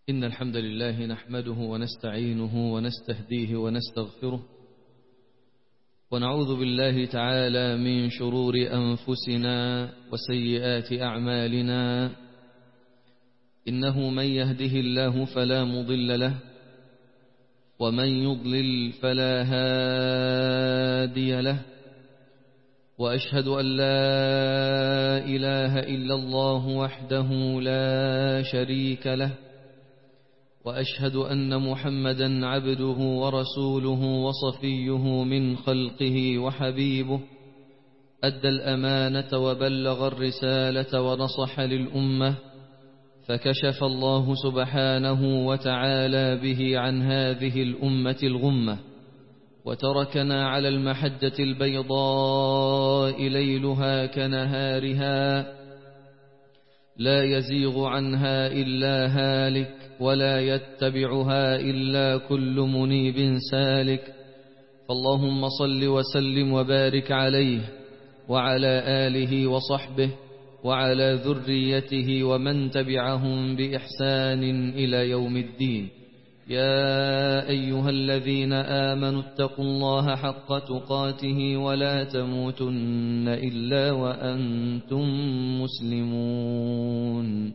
إن الحمد لله نحمده ونستعينه ونستهديه ونستغفره ونعوذ بالله تعالى من شرور أنفسنا وسيئات أعمالنا إنه من يهده الله فلا مضل له ومن يضلل فلا هادي له وأشهد أن لا إله إلا الله وحده لا شريك له وأشهد أن محمدا عبده ورسوله وصفيه من خلقه وحبيبه أدى الأمانة وبلغ الرسالة ونصح للأمة فكشف الله سبحانه وتعالى به عن هذه الأمة الغمة وتركنا على المحجة البيضاء ليلها كنهارها لا يزيغ عنها إلا هالك ولا يتبعها إلا كل منيب سالك فاللهم صل وسلم وبارك عليه وعلى آله وصحبه وعلى ذريته ومن تبعهم بإحسان إلى يوم الدين يا أيها الذين آمنوا اتقوا الله حق تقاته ولا تموتن إلا وأنتم مسلمون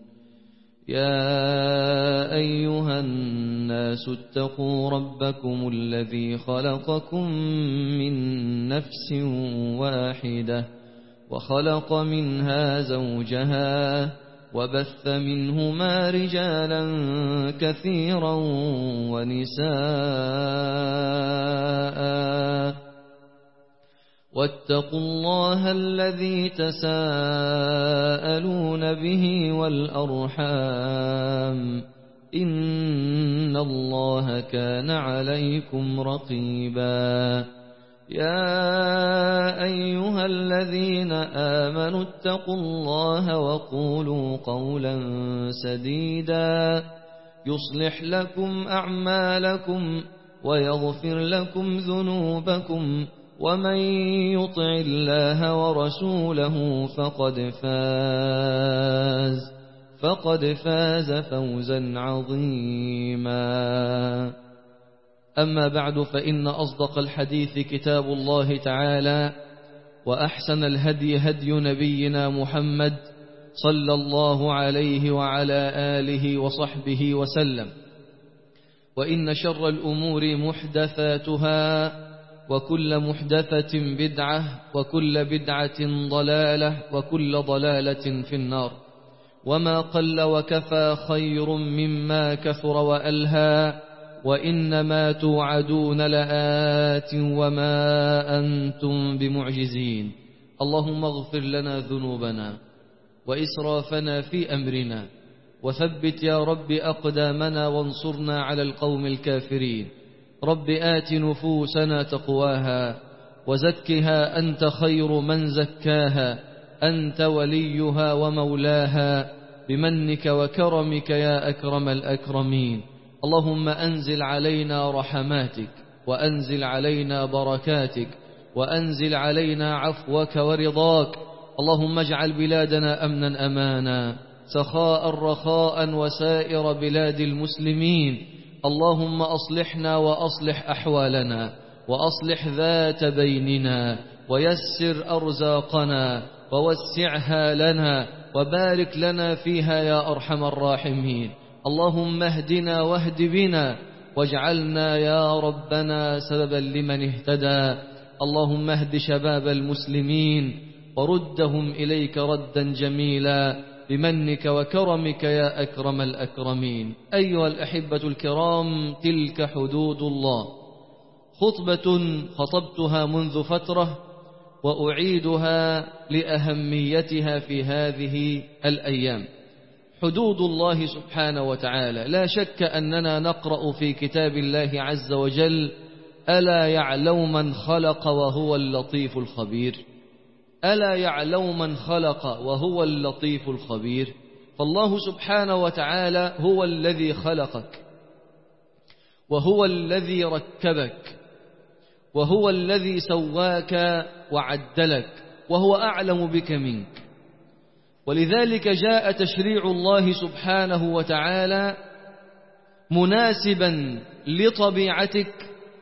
يا أيها الناس اتقوا ربكم الذي خلقكم من نفس واحدة وخلق منها زوجها وبث منهما رجالا كثيرا ونساء واتقوا الله الذي تساءلون به والأرحام إن الله كان عليكم رقيبا يا أيها الذين آمنوا اتقوا الله وقولوا قولا سديدا يصلح لكم أعمالكم ويغفر لكم ذنوبكم ومن يطع الله ورسوله فقد فاز فقد فاز فوزا عظيما أما بعد فإن أصدق الحديث كتاب الله تعالى وأحسن الهدي هدي نبينا محمد صلى الله عليه وعلى آله وصحبه وسلم وإن شر الأمور محدثاتها وكل محدثة بدعة وكل بدعة ضلالة وكل ضلالة في النار وما قل وكفى خير مما كثر وألهى وإنما توعدون لآت وما أنتم بمعجزين اللهم اغفر لنا ذنوبنا وإسرافنا في أمرنا وثبت يا رب أقدامنا وانصرنا على القوم الكافرين رب آت نفوسنا تقواها وزكها أنت خير من زكاها أنت وليها ومولاها بمنك وكرمك يا أكرم الأكرمين اللهم أنزل علينا رحماتك وأنزل علينا بركاتك وأنزل علينا عفوك ورضاك اللهم اجعل بلادنا أمنا أمانا سخاء رخاء وسائر بلاد المسلمين اللهم أصلحنا وأصلح أحوالنا وأصلح ذات بيننا ويسر أرزاقنا ووسعها لنا وبارك لنا فيها يا أرحم الراحمين اللهم اهدنا واهد بنا واجعلنا يا ربنا سببا لمن اهتدى اللهم اهد شباب المسلمين وردهم إليك ردا جميلا بمنك وكرمك يا أكرم الأكرمين أيها الأحبة الكرام تلك حدود الله خطبة خطبتها منذ فترة وأعيدها لأهميتها في هذه الأيام حدود الله سبحانه وتعالى لا شك أننا نقرأ في كتاب الله عز وجل ألا يعلم من خلق وهو اللطيف الخبير ألا يعلم من خلق وهو اللطيف الخبير فالله سبحانه وتعالى هو الذي خلقك وهو الذي ركبك وهو الذي سواك وعدلك وهو أعلم بك منك ولذلك جاء تشريع الله سبحانه وتعالى مناسبا لطبيعتك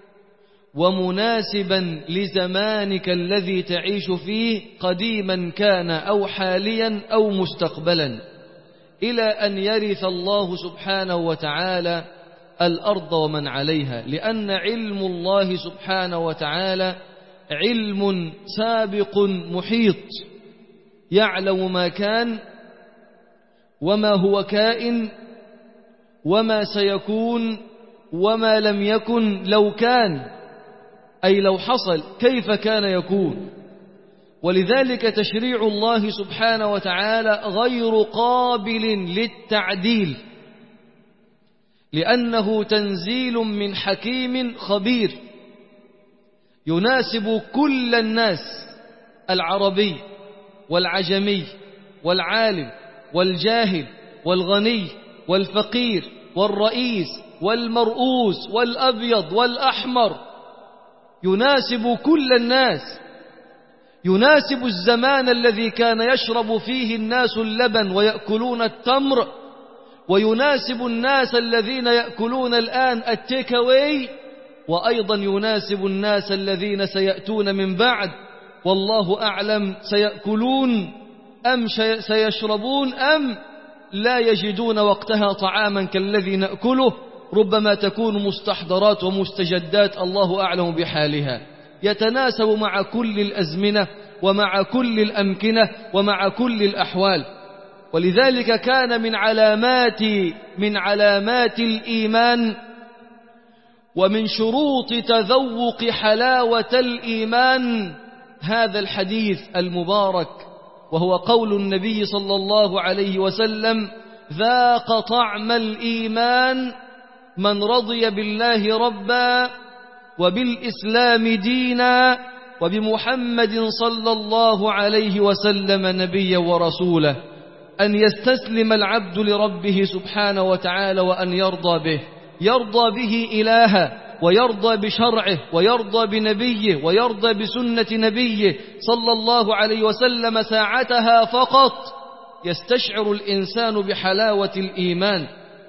ومناسبا لزمانك الذي تعيش فيه قديما كان أو حاليا أو مستقبلا إلى أن يرث الله سبحانه وتعالى الأرض ومن عليها لأن علم الله سبحانه وتعالى علم سابق محيط يعلم ما كان وما هو كائن وما سيكون وما لم يكن لو كان أي لو حصل كيف كان يكون ولذلك تشريع الله سبحانه وتعالى غير قابل للتعديل لأنه تنزيل من حكيم خبير يناسب كل الناس العربي والعجمي والعالم والجاهل والغني والفقير والرئيس والمرؤوس والأبيض والأحمر يناسب كل الناس يناسب الزمان الذي كان يشرب فيه الناس اللبن ويأكلون التمر ويناسب الناس الذين يأكلون الآن التيكاوي وأيضا يناسب الناس الذين سيأتون من بعد والله أعلم سيأكلون أم سيشربون أم لا يجدون وقتها طعاما كالذي نأكله ربما تكون مستحضرات ومستجدات الله أعلم بحالها يتناسب مع كل الأزمنة ومع كل الأمكنة ومع كل الأحوال ولذلك كان من علامات من علامات الإيمان ومن شروط تذوق حلاوة الإيمان هذا الحديث المبارك وهو قول النبي صلى الله عليه وسلم ذاق طعم الإيمان من رضي بالله ربا وبالإسلام دينا وبمحمد صلى الله عليه وسلم نبيا ورسولا أن يستسلم العبد لربه سبحانه وتعالى وأن يرضى به يرضى به إلها ويرضى بشرعه ويرضى بنبيه ويرضى بسنة نبيه صلى الله عليه وسلم ساعتها فقط يستشعر الإنسان بحلاوة الإيمان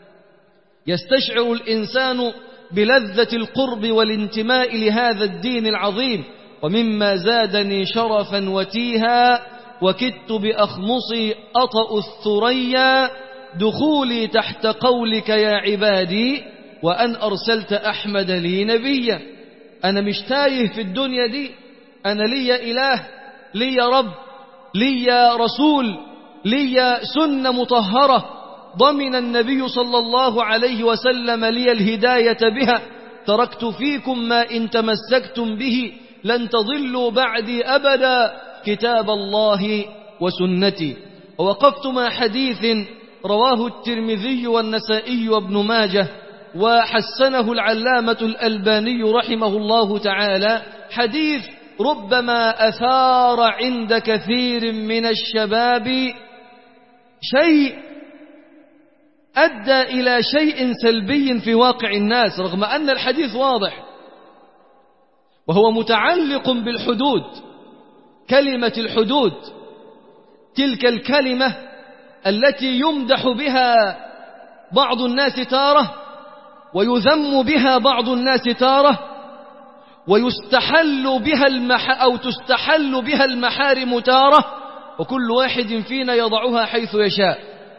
يستشعر الإنسان بلذة القرب والانتماء لهذا الدين العظيم ومما زادني شرفا وتيها وكدت بأخمصي أطأ الثريا دخولي تحت قولك يا عبادي وأن أرسلت أحمد لي نبيا أنا مش تايه في الدنيا دي أنا لي إله لي رب لي رسول لي سنة مطهرة ضمن النبي صلى الله عليه وسلم لي الهداية بها تركت فيكم ما إن تمسكتم به لن تضلوا بعدي أبدا كتاب الله وسنتي ووقفت مع حديث رواه الترمذي والنسائي وابن ماجه وحسنه العلامة الألباني رحمه الله تعالى حديث ربما أثار عند كثير من الشباب شيء أدى إلى شيء سلبي في واقع الناس رغم أن الحديث واضح وهو متعلق بالحدود كلمة الحدود تلك الكلمة التي يمدح بها بعض الناس تاره ويذم بها بعض الناس تاره ويستحل بها المح أو تستحل بها المحارم تاره وكل واحد فينا يضعها حيث يشاء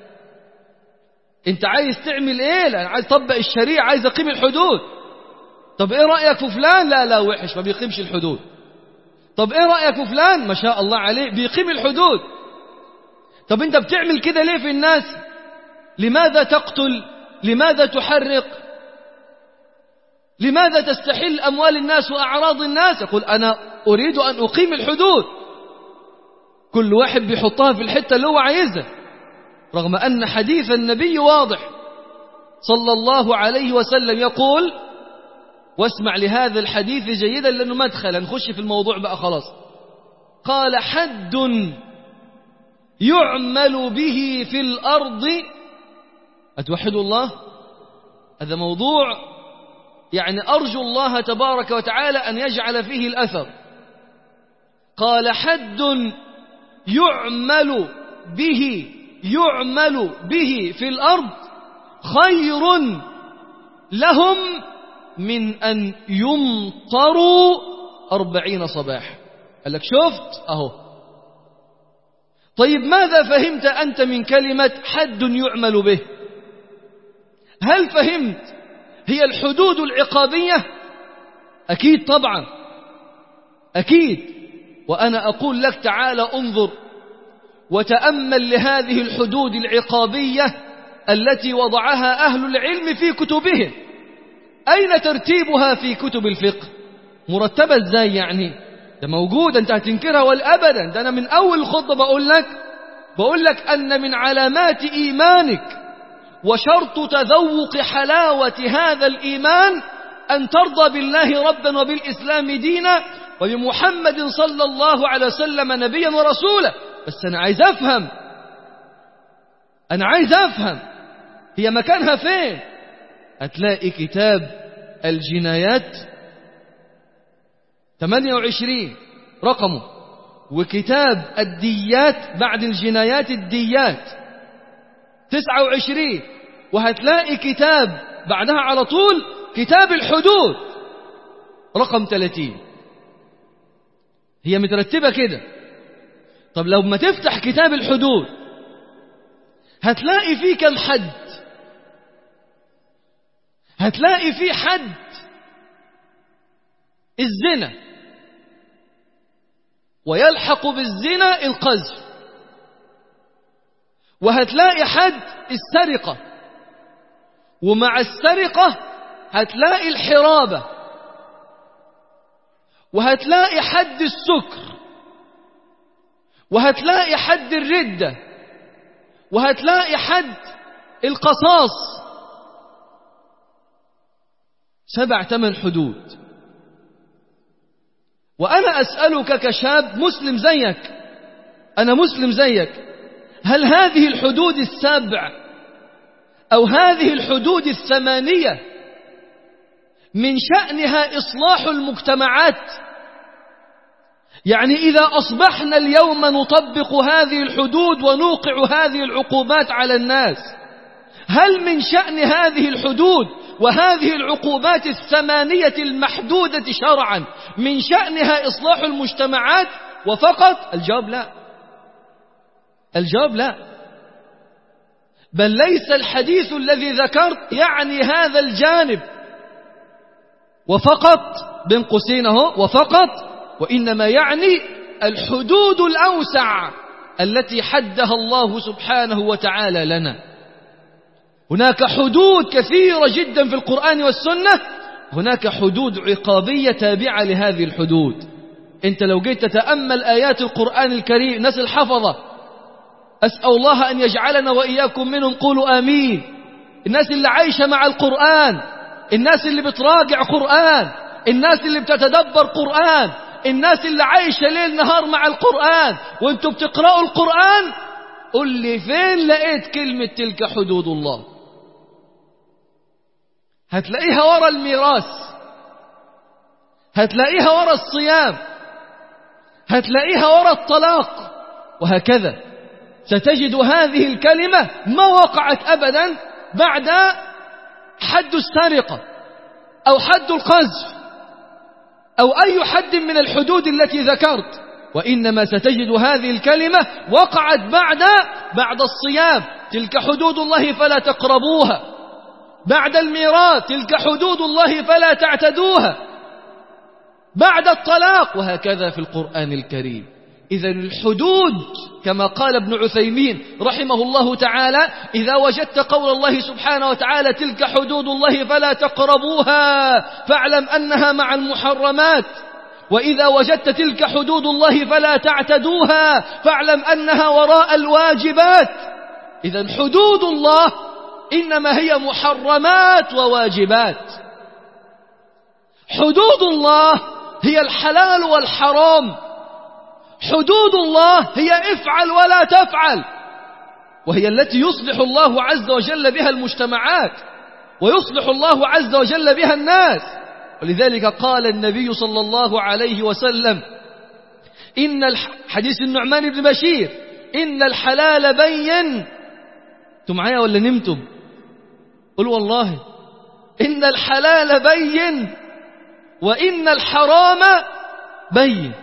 انت عايز تعمل ايه لا عايز تطبق الشريعة عايز اقيم الحدود طب ايه رأيك في فلان لا لا وحش ما بيقيمش الحدود طب ايه رأيك في فلان ما شاء الله عليه بيقيم الحدود طب انت بتعمل كده ليه في الناس لماذا تقتل لماذا تحرق لماذا تستحل أموال الناس وأعراض الناس يقول أنا أريد أن أقيم الحدود كل واحد بيحطها في الحتة اللي هو عايزها رغم أن حديث النبي واضح صلى الله عليه وسلم يقول واسمع لهذا الحديث جيدا لأنه مدخل نخش في الموضوع بقى خلاص قال حد يعمل به في الأرض أتوحد الله هذا موضوع يعني أرجو الله تبارك وتعالى أن يجعل فيه الأثر قال حد يعمل به يعمل به في الأرض خير لهم من أن يمطروا أربعين صباح قال لك شفت أهو طيب ماذا فهمت أنت من كلمة حد يعمل به هل فهمت هي الحدود العقابية أكيد طبعا أكيد وأنا أقول لك تعال انظر وتأمل لهذه الحدود العقابية التي وضعها أهل العلم في كتبهم أين ترتيبها في كتب الفقه مرتبة ازاي يعني ده موجود انت هتنكرها والأبدا ده أنا من أول الخطبة بقول لك بقول لك أن من علامات إيمانك وشرط تذوق حلاوة هذا الإيمان أن ترضى بالله ربا وبالإسلام دينا وبمحمد صلى الله عليه وسلم نبيا ورسولا بس أنا عايز أفهم أنا عايز أفهم هي مكانها فين هتلاقي كتاب الجنايات 28 رقمه وكتاب الديات بعد الجنايات الديات 29 وهتلاقي كتاب بعدها على طول كتاب الحدود رقم 30 هي مترتبة كده طب لو ما تفتح كتاب الحدود هتلاقي فيه كم حد هتلاقي فيه حد الزنا ويلحق بالزنا القذف وهتلاقي حد السرقة ومع السرقة هتلاقي الحرابة وهتلاقي حد السكر وهتلاقي حد الردة وهتلاقي حد القصاص سبع ثمان حدود وأنا أسألك كشاب مسلم زيك أنا مسلم زيك هل هذه الحدود السبع أو هذه الحدود الثمانية من شأنها إصلاح المجتمعات يعني إذا أصبحنا اليوم نطبق هذه الحدود ونوقع هذه العقوبات على الناس هل من شأن هذه الحدود وهذه العقوبات الثمانية المحدودة شرعا من شأنها إصلاح المجتمعات وفقط الجواب لا الجواب لا بل ليس الحديث الذي ذكرت يعني هذا الجانب وفقط بين قوسين اهو وفقط وإنما يعني الحدود الأوسع التي حدها الله سبحانه وتعالى لنا هناك حدود كثيرة جدا في القرآن والسنة هناك حدود عقابية تابعة لهذه الحدود انت لو جيت تتأمل آيات القرآن الكريم ناس الحفظة أسأل الله أن يجعلنا وإياكم منهم قولوا آمين الناس اللي عايشة مع القرآن الناس اللي بتراجع قرآن الناس اللي بتتدبر قرآن الناس اللي عايشة ليل نهار مع القرآن وانتوا بتقرأوا القرآن قل لي فين لقيت كلمة تلك حدود الله هتلاقيها ورا الميراث هتلاقيها ورا الصيام هتلاقيها ورا الطلاق وهكذا ستجد هذه الكلمة ما وقعت أبدا بعد حد السرقة أو حد القذف أو أي حد من الحدود التي ذكرت وإنما ستجد هذه الكلمة وقعت بعد بعد الصيام تلك حدود الله فلا تقربوها بعد الميراث تلك حدود الله فلا تعتدوها بعد الطلاق وهكذا في القرآن الكريم إذا الحدود كما قال ابن عثيمين رحمه الله تعالى إذا وجدت قول الله سبحانه وتعالى تلك حدود الله فلا تقربوها فاعلم أنها مع المحرمات وإذا وجدت تلك حدود الله فلا تعتدوها فاعلم أنها وراء الواجبات إذا حدود الله إنما هي محرمات وواجبات حدود الله هي الحلال والحرام حدود الله هي افعل ولا تفعل وهي التي يصلح الله عز وجل بها المجتمعات ويصلح الله عز وجل بها الناس ولذلك قال النبي صلى الله عليه وسلم إن حديث النعمان بن بشير إن الحلال بين انتم معايا ولا نمتم قل والله إن الحلال بين وإن الحرام بين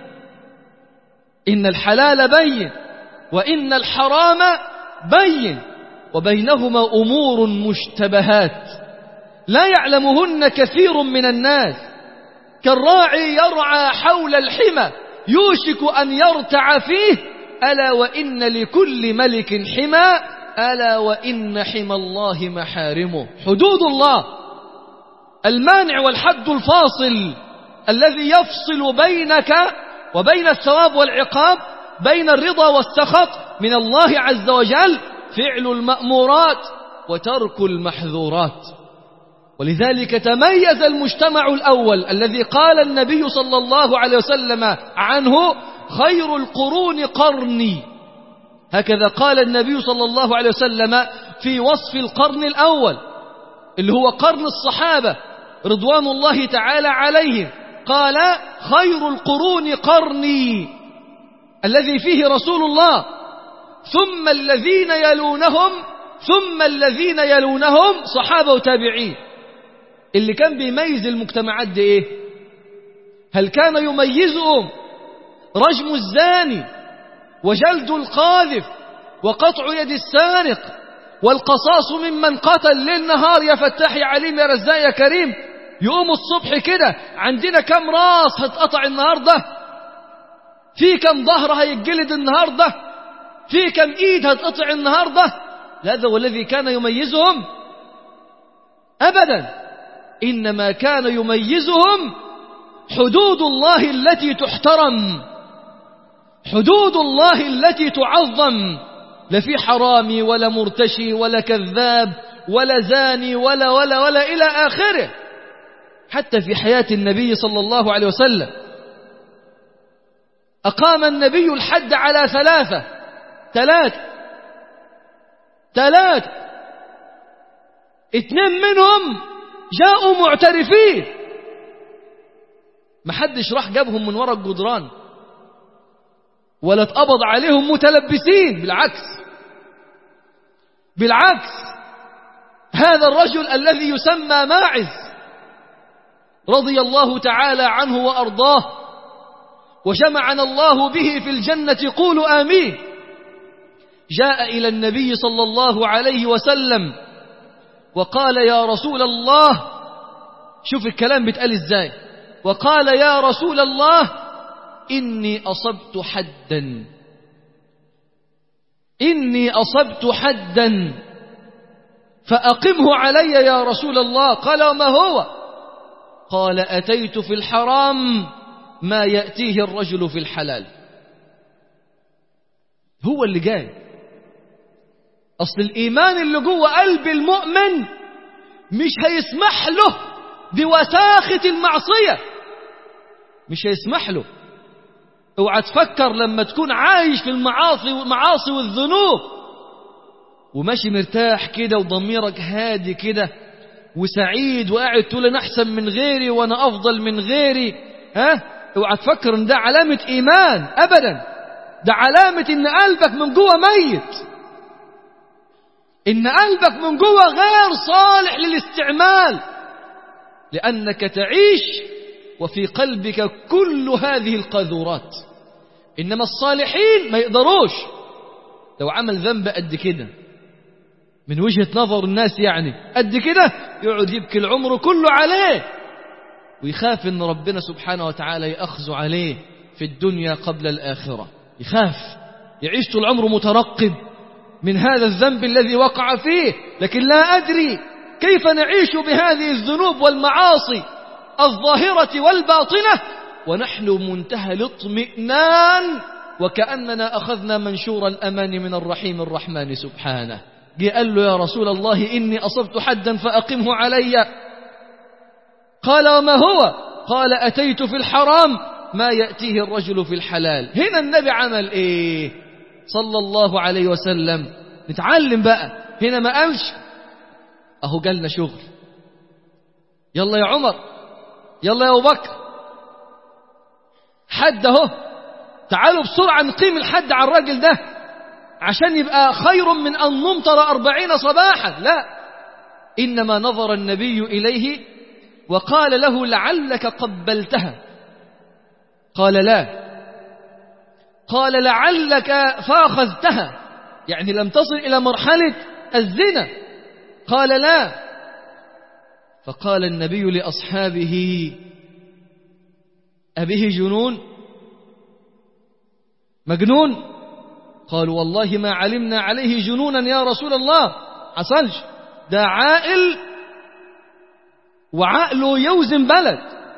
إن الحلال بين وإن الحرام بين وبينهما أمور مشتبهات لا يعلمهن كثير من الناس كالراعي يرعى حول الحمى يوشك أن يرتع فيه ألا وإن لكل ملك حمى ألا وإن حمى الله محارمه حدود الله المانع والحد الفاصل الذي يفصل بينك وبين الثواب والعقاب بين الرضا والسخط من الله عز وجل فعل المأمورات وترك المحذورات ولذلك تميز المجتمع الأول الذي قال النبي صلى الله عليه وسلم عنه خير القرون قرني هكذا قال النبي صلى الله عليه وسلم في وصف القرن الأول اللي هو قرن الصحابة رضوان الله تعالى عليهم قال خير القرون قرني الذي فيه رسول الله ثم الذين يلونهم ثم الذين يلونهم صحابة وتابعين اللي كان بيميز المجتمعات دي ايه هل كان يميزهم رجم الزاني وجلد القاذف وقطع يد السارق والقصاص ممن قتل ليل نهار يا فتاح يا عليم يا رزاق يا كريم يقوموا الصبح كده عندنا كم راس هتقطع النهارده في كم ظهر هيتجلد النهارده في كم ايد هتقطع النهارده هذا هو الذي كان يميزهم ابدا انما كان يميزهم حدود الله التي تحترم حدود الله التي تعظم لا في حرامي ولا مرتشي ولا كذاب ولا زاني ولا ولا ولا إلى آخره حتى في حياة النبي صلى الله عليه وسلم أقام النبي الحد على ثلاثة ثلاثة ثلاثة اثنين منهم جاءوا معترفين محدش راح جابهم من وراء الجدران ولا اتقبض عليهم متلبسين بالعكس بالعكس هذا الرجل الذي يسمى ماعز رضي الله تعالى عنه وأرضاه وجمعنا الله به في الجنة قولوا آمين جاء إلى النبي صلى الله عليه وسلم وقال يا رسول الله شوف الكلام بيتقال ازاي وقال يا رسول الله إني أصبت حدا إني أصبت حدا فأقمه علي يا رسول الله قال وما هو قال أتيت في الحرام ما يأتيه الرجل في الحلال هو اللي جاي أصل الإيمان اللي جوه قلب المؤمن مش هيسمح له بوساخة المعصية مش هيسمح له اوعى تفكر لما تكون عايش في المعاصي والمعاصي والذنوب وماشي مرتاح كده وضميرك هادي كده وسعيد وقاعد تقول انا احسن من غيري وانا افضل من غيري ها اوعى تفكر ان ده علامة ايمان ابدا ده علامة ان قلبك من جوه ميت ان قلبك من جوه غير صالح للاستعمال لانك تعيش وفي قلبك كل هذه القاذورات إنما الصالحين ما يقدروش لو عمل ذنب قد كده من وجهة نظر الناس يعني قد كده يقعد يبكي العمر كله عليه ويخاف ان ربنا سبحانه وتعالى يأخذ عليه في الدنيا قبل الآخرة يخاف يعيش طول عمره مترقب من هذا الذنب الذي وقع فيه لكن لا أدري كيف نعيش بهذه الذنوب والمعاصي الظاهرة والباطنة ونحن منتهى الاطمئنان وكأننا أخذنا منشور الأمان من الرحيم الرحمن سبحانه جاء قال له يا رسول الله إني أصبت حدا فأقمه علي قال وما هو قال أتيت في الحرام ما يأتيه الرجل في الحلال هنا النبي عمل إيه صلى الله عليه وسلم نتعلم بقى هنا ما قالش أهو جالنا شغل يلا يا عمر يلا يا أبو بكر حد اهو تعالوا بسرعة نقيم الحد على الراجل ده عشان يبقى خير من أن نمطر أربعين صباحا لا إنما نظر النبي إليه وقال له لعلك قبلتها قال لا قال لعلك فاخذتها يعني لم تصل إلى مرحلة الزنا قال لا فقال النبي لأصحابه أبه جنون مجنون قالوا والله ما علمنا عليه جنونا يا رسول الله حصلش ده عائل وعقله يوزن بلد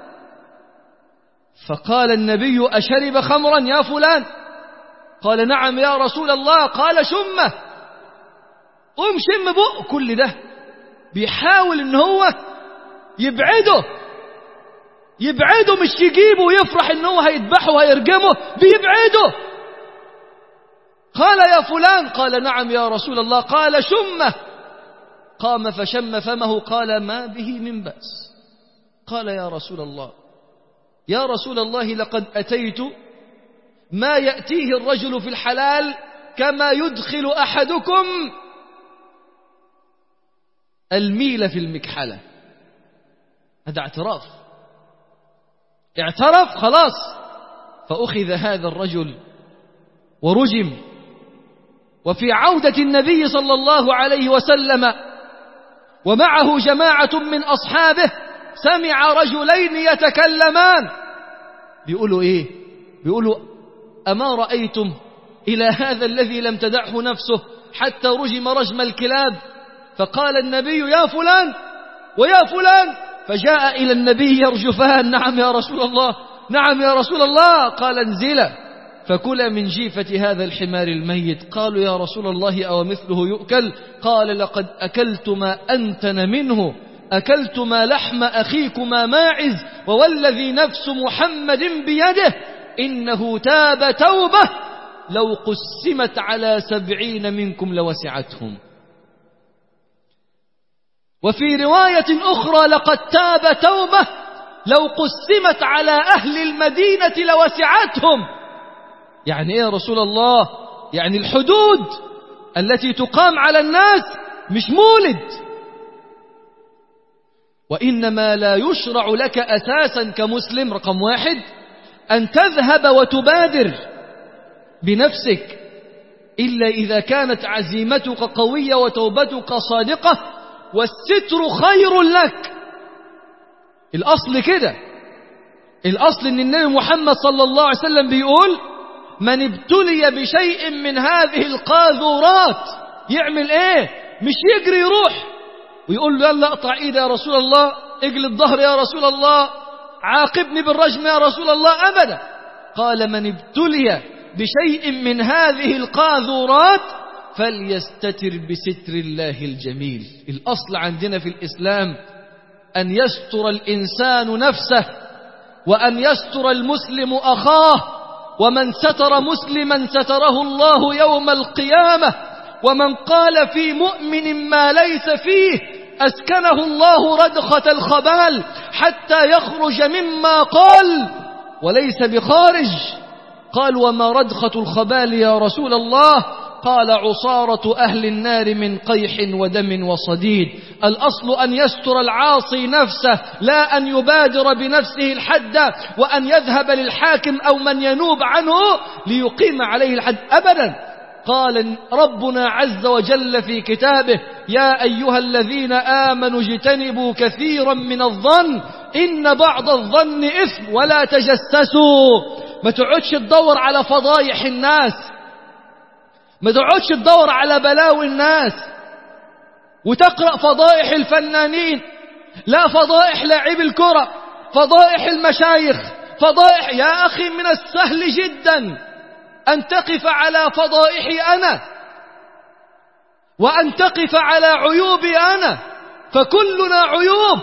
فقال النبي أشرب خمرا يا فلان قال نعم يا رسول الله قال شمه قوم شم بق كل ده بيحاول ان هو يبعده يبعده مش يجيبه ويفرح ان هو هيذبحه وهيرجمه بيبعده قال يا فلان قال نعم يا رسول الله قال شمه قام فشم فمه قال ما به من بأس قال يا رسول الله يا رسول الله لقد أتيت ما يأتيه الرجل في الحلال كما يدخل أحدكم الميل في المكحلة هذا اعتراف اعترف خلاص فأخذ هذا الرجل ورجم وفي عودة النبي صلى الله عليه وسلم ومعه جماعة من أصحابه سمع رجلين يتكلمان بيقولوا إيه بيقولوا أما رأيتم إلى هذا الذي لم تدعه نفسه حتى رجم رجم الكلاب فقال النبي يا فلان ويا فلان فجاء إلى النبي يرجفان نعم يا رسول الله نعم يا رسول الله قال انزلا فكلا من جيفة هذا الحمار الميت قالوا يا رسول الله أو مثله يؤكل قال لقد أكلت ما أنتن منه أكلت ما لحم أخيكما ماعز ووالذي نفس محمد بيده إنه تاب توبة لو قسمت على سبعين منكم لوسعتهم وفي رواية أخرى لقد تاب توبة لو قسمت على أهل المدينة لوسعتهم يعني إيه يا رسول الله يعني الحدود التي تقام على الناس مش مولد وإنما لا يشرع لك أساسا كمسلم رقم واحد أن تذهب وتبادر بنفسك إلا إذا كانت عزيمتك قوية وتوبتك صادقة والستر خير لك الأصل كده الأصل أن النبي محمد صلى الله عليه وسلم بيقول من ابتلي بشيء من هذه القاذورات يعمل ايه مش يجري يروح ويقول له يلا اقطع ايدي يا رسول الله اجل الظهر يا رسول الله عاقبني بالرجم يا رسول الله ابدا قال من ابتلي بشيء من هذه القاذورات فليستتر بستر الله الجميل الأصل عندنا في الإسلام أن يستر الإنسان نفسه وأن يستر المسلم أخاه ومن ستر مسلما ستره الله يوم القيامة ومن قال في مؤمن ما ليس فيه أسكنه الله ردخة الخبال حتى يخرج مما قال وليس بخارج قال وما ردخة الخبال يا رسول الله قال عصارة أهل النار من قيح ودم وصديد الأصل أن يستر العاصي نفسه لا أن يبادر بنفسه الحد وأن يذهب للحاكم أو من ينوب عنه ليقيم عليه الحد أبدا قال ربنا عز وجل في كتابه يا أيها الذين آمنوا اجتنبوا كثيرا من الظن إن بعض الظن إثم ولا تجسسوا ما تقعدش تدور على فضايح الناس ما تقعدش تدور على بلاوي الناس وتقرأ فضائح الفنانين لا فضائح لاعب الكرة فضائح المشايخ فضائح يا أخي من السهل جدا أن تقف على فضائحي أنا وأن تقف على عيوبي أنا فكلنا عيوب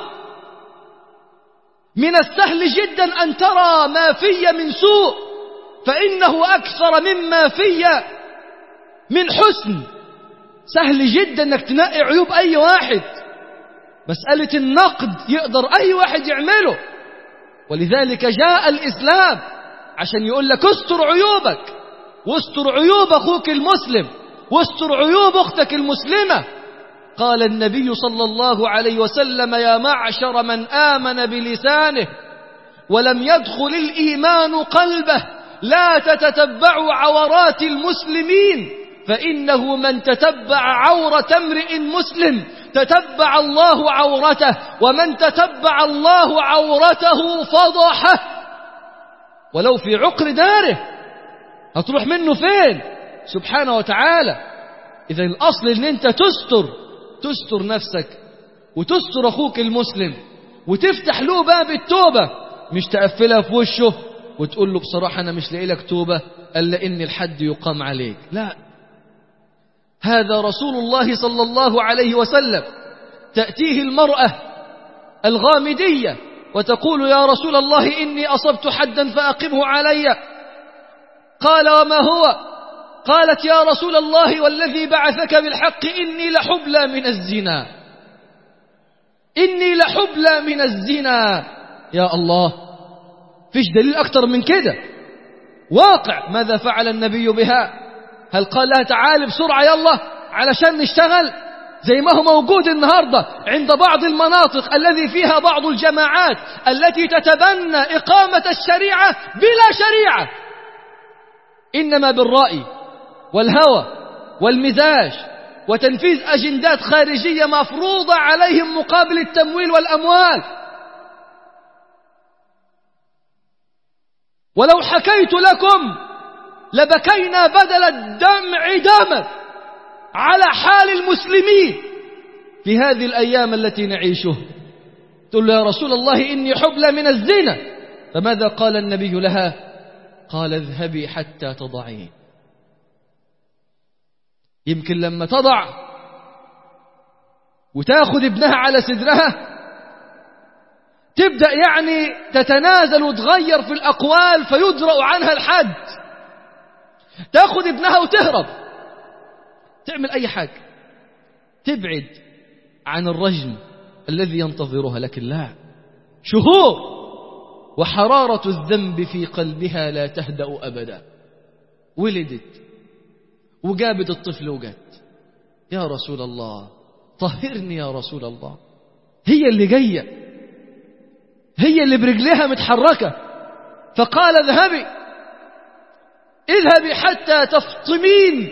من السهل جدا أن ترى ما في من سوء فإنه أكثر مما في من حسن سهل جدا انك تنقي عيوب اي واحد مسألة النقد يقدر اي واحد يعمله ولذلك جاء الاسلام عشان يقول لك استر عيوبك واستر عيوب اخوك المسلم واستر عيوب اختك المسلمة قال النبي صلى الله عليه وسلم يا معشر من آمن بلسانه ولم يدخل الإيمان قلبه لا تتتبعوا عورات المسلمين فإنه من تتبع عورة امرئ مسلم تتبع الله عورته ومن تتبع الله عورته فضحه ولو في عقر داره هتروح منه فين سبحانه وتعالى إذا الأصل أن أنت تستر تستر نفسك وتستر أخوك المسلم وتفتح له باب التوبة مش تقفلها في وشه وتقول له بصراحة أنا مش لاقي لك توبة ألا إن الحد يقام عليك لا هذا رسول الله صلى الله عليه وسلم تأتيه المرأة الغامدية وتقول يا رسول الله إني أصبت حدا فأقمه علي قال وما هو قالت يا رسول الله والذي بعثك بالحق إني لحبلى من الزنا إني لحبلى من الزنا يا الله فيش دليل أكتر من كده واقع ماذا فعل النبي بها هل قال لها تعالي بسرعة يلا علشان نشتغل زي ما هو موجود النهاردة عند بعض المناطق الذي فيها بعض الجماعات التي تتبنى إقامة الشريعة بلا شريعة إنما بالرأي والهوى والمزاج وتنفيذ أجندات خارجية مفروضة عليهم مقابل التمويل والأموال ولو حكيت لكم لبكينا بدل الدمع دما على حال المسلمين في هذه الأيام التي نعيشها تقول له يا رسول الله إني حبلى من الزنا فماذا قال النبي لها قال اذهبي حتى تضعين يمكن لما تضع وتاخذ ابنها على صدرها تبدأ يعني تتنازل وتغير في الأقوال فيدرأ عنها الحد تاخذ ابنها وتهرب تعمل أي حاجة تبعد عن الرجم الذي ينتظرها لكن لا شهور وحرارة الذنب في قلبها لا تهدأ أبدا ولدت وجابت الطفل وجت يا رسول الله طهرني يا رسول الله هي اللي جاية هي اللي برجلها متحركة فقال اذهبي اذهبي حتى تفطمين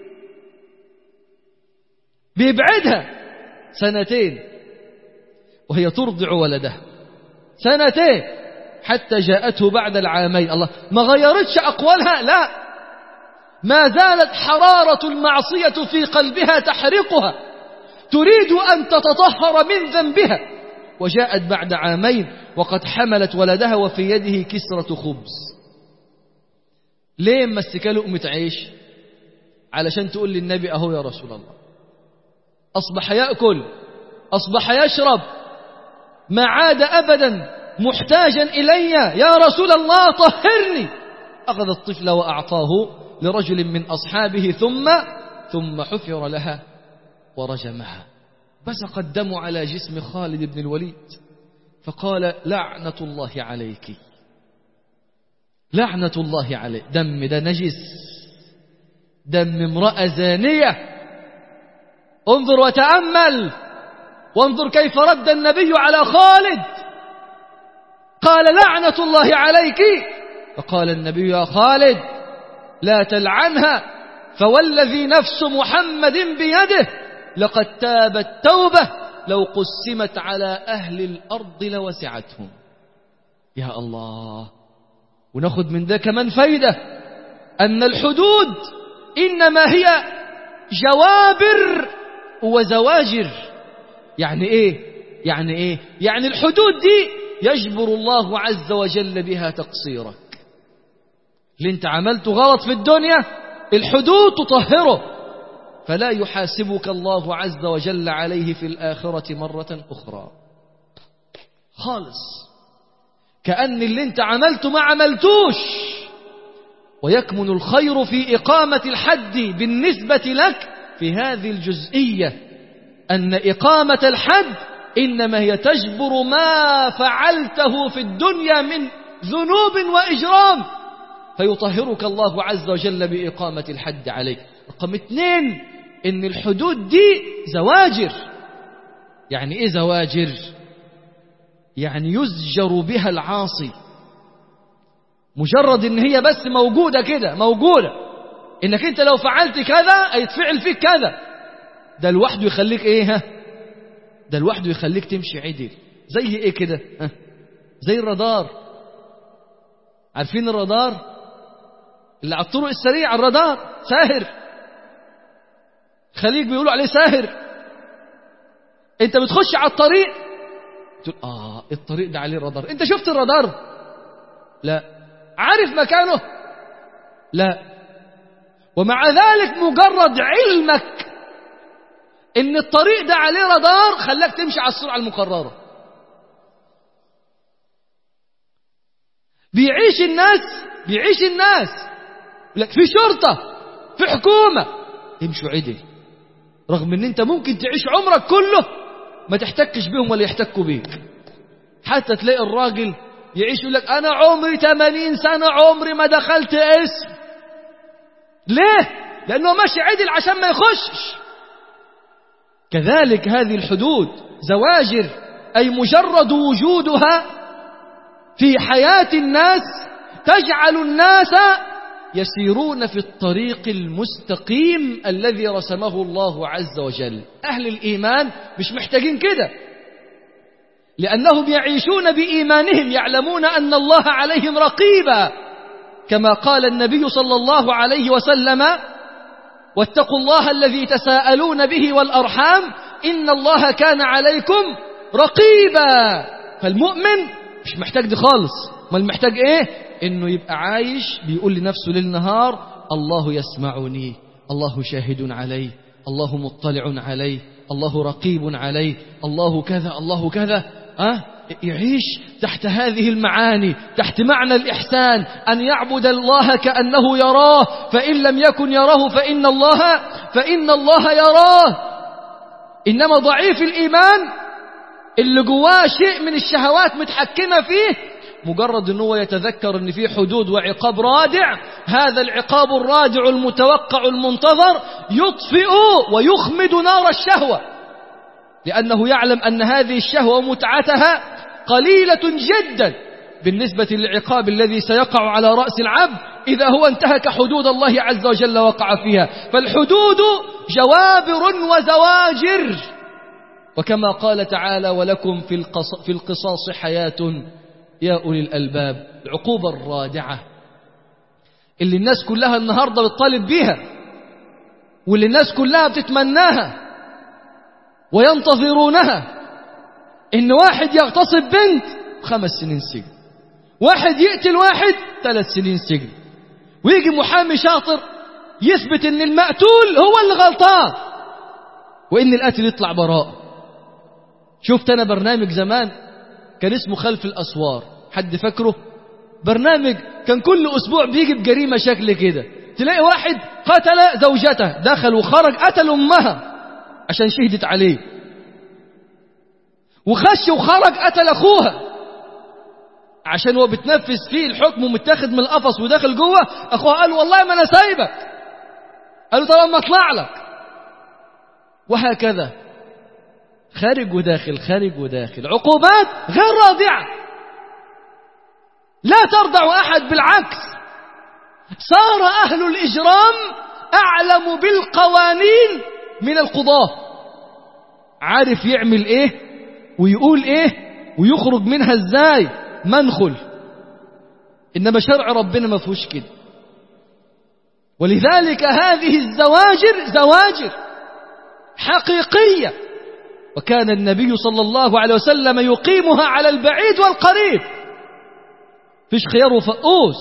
بيبعدها سنتين وهي ترضع ولدها سنتين حتى جاءته بعد العامين الله ما غيرتش أقوالها لا ما زالت حرارة المعصية في قلبها تحرقها تريد أن تتطهر من ذنبها وجاءت بعد عامين وقد حملت ولدها وفي يده كسرة خبز ليه مسك لقمة عيش علشان تقول للنبي أهو يا رسول الله أصبح يأكل أصبح يشرب ما عاد أبدا محتاجا إلي يا رسول الله طهرني أخذ الطفل وأعطاه لرجل من أصحابه ثم ثم حفر لها ورجمها بسق الدم على جسم خالد بن الوليد فقال لعنة الله عليك لعنة الله عليك دم ده نجس دم امرأة زانية انظر وتأمل وانظر كيف رد النبي على خالد قال لعنة الله عليك فقال النبي يا خالد لا تلعنها فوالذي نفس محمد بيده لقد تابت توبة لو قسمت على أهل الأرض لوسعتهم يا الله وناخد من ده كمان فايدة أن الحدود إنما هي جوابر وزواجر يعني إيه يعني إيه يعني الحدود دي يجبر الله عز وجل بها تقصيرك اللي انت عملته غلط في الدنيا الحدود تطهره فلا يحاسبك الله عز وجل عليه في الآخرة مرة أخرى خالص كأن اللي انت عملته ما عملتوش ويكمن الخير في إقامة الحد بالنسبة لك في هذه الجزئية أن إقامة الحد إنما هي تجبر ما فعلته في الدنيا من ذنوب وإجرام فيطهرك الله عز وجل بإقامة الحد عليك رقم اثنين إن الحدود دي زواجر يعني إيه زواجر يعني يزجر بها العاصي مجرد إن هي بس موجودة كده موجودة إنك أنت لو فعلت كذا هيتفعل فيك كذا ده لوحده يخليك إيه ها ده لوحده يخليك تمشي عدل زي إيه كده ها زي الرادار عارفين الرادار اللي على الطرق السريعة الرادار ساهر خليك بيقولوا عليه ساهر انت بتخش على الطريق تقول اه الطريق ده عليه رادار انت شفت الرادار لا عارف مكانه لا ومع ذلك مجرد علمك ان الطريق ده عليه رادار خلاك تمشي على السرعة المقررة بيعيش الناس بيعيش الناس لك في شرطة في حكومة امشوا عدل رغم ان انت ممكن تعيش عمرك كله ما تحتكش بهم ولا يحتكوا بيك حتى تلاقي الراجل يعيش يقول لك انا عمري 80 سنة عمري ما دخلت اسم ليه لانه ماشي عدل عشان ما يخشش كذلك هذه الحدود زواجر اي مجرد وجودها في حياة الناس تجعل الناس يسيرون في الطريق المستقيم الذي رسمه الله عز وجل أهل الإيمان مش محتاجين كده لأنهم يعيشون بإيمانهم يعلمون أن الله عليهم رقيبا كما قال النبي صلى الله عليه وسلم واتقوا الله الذي تساءلون به والأرحام إن الله كان عليكم رقيبا فالمؤمن مش محتاج دي خالص ما المحتاج ايه انه يبقى عايش بيقول لنفسه ليل نهار الله يسمعني الله شاهد علي الله مطلع علي الله رقيب علي الله كذا الله كذا أه؟ يعيش تحت هذه المعاني تحت معنى الإحسان أن يعبد الله كأنه يراه فإن لم يكن يراه فإن الله فإن الله يراه إنما ضعيف الإيمان اللي جواه شيء من الشهوات متحكمة فيه مجرد أنه يتذكر أن في حدود وعقاب رادع هذا العقاب الرادع المتوقع المنتظر يطفئ ويخمد نار الشهوة لأنه يعلم أن هذه الشهوة ومتعتها قليلة جدا بالنسبة للعقاب الذي سيقع على رأس العبد إذا هو انتهك حدود الله عز وجل وقع فيها فالحدود جوابر وزواجر وكما قال تعالى ولكم في, القص في القصاص حياة يا أولي الألباب العقوبة الرادعة اللي الناس كلها النهاردة بتطالب بيها واللي الناس كلها بتتمناها وينتظرونها إن واحد يغتصب بنت خمس سنين سجن واحد يقتل واحد ثلاث سنين سجن ويجي محامي شاطر يثبت ان المقتول هو اللي غلطان وان القاتل يطلع براء شفت انا برنامج زمان كان اسمه خلف الاسوار حد فاكره برنامج كان كل اسبوع بيجي بجريمه شكل كده تلاقي واحد قتل زوجته دخل وخرج قتل امها عشان شهدت عليه وخش وخرج قتل اخوها عشان هو بتنفذ فيه الحكم ومتاخد من القفص وداخل جوه اخوها قال والله ما انا سايبك قال له طب ما اطلع لك وهكذا خارج وداخل خارج وداخل عقوبات غير رادعة لا ترضع أحد بالعكس صار أهل الإجرام أعلم بالقوانين من القضاة عارف يعمل إيه ويقول إيه ويخرج منها إزاي منخل إنما شرع ربنا ما فيهوش كده ولذلك هذه الزواجر زواجر حقيقية وكان النبي صلى الله عليه وسلم يقيمها على البعيد والقريب فيش خيار وفقوس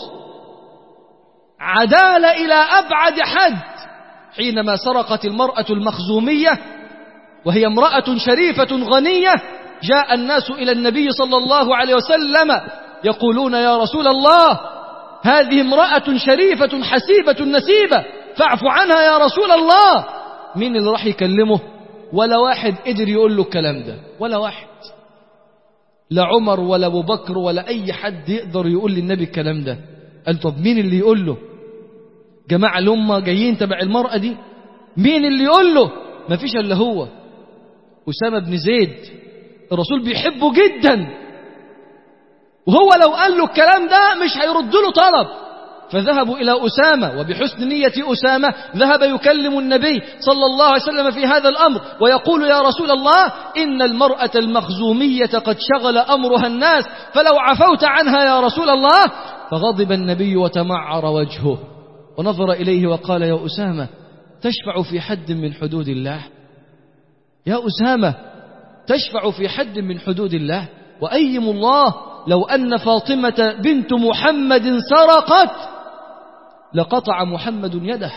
عدالة إلى أبعد حد حينما سرقت المرأة المخزومية وهي امرأة شريفة غنية جاء الناس إلى النبي صلى الله عليه وسلم يقولون يا رسول الله هذه امرأة شريفة حسيبة نسيبة فاعف عنها يا رسول الله مين اللي راح يكلمه ولا واحد قدر يقول له الكلام ده ولا واحد لا عمر ولا ابو بكر ولا اي حد يقدر يقول للنبي الكلام ده قال طب مين اللي يقول له جماعة الأمة جايين تبع المرأة دي مين اللي يقول له ما فيش إلا هو أسامة بن زيد الرسول بيحبه جدا وهو لو قال له الكلام ده مش هيرد له طلب فذهبوا إلى أسامة وبحسن نية أسامة ذهب يكلم النبي صلى الله عليه وسلم في هذا الأمر ويقول يا رسول الله إن المرأة المخزومية قد شغل أمرها الناس فلو عفوت عنها يا رسول الله فغضب النبي وتمعر وجهه ونظر إليه وقال يا أسامة تشفع في حد من حدود الله يا أسامة تشفع في حد من حدود الله وأيم الله لو أن فاطمة بنت محمد سرقت لقطع محمد يده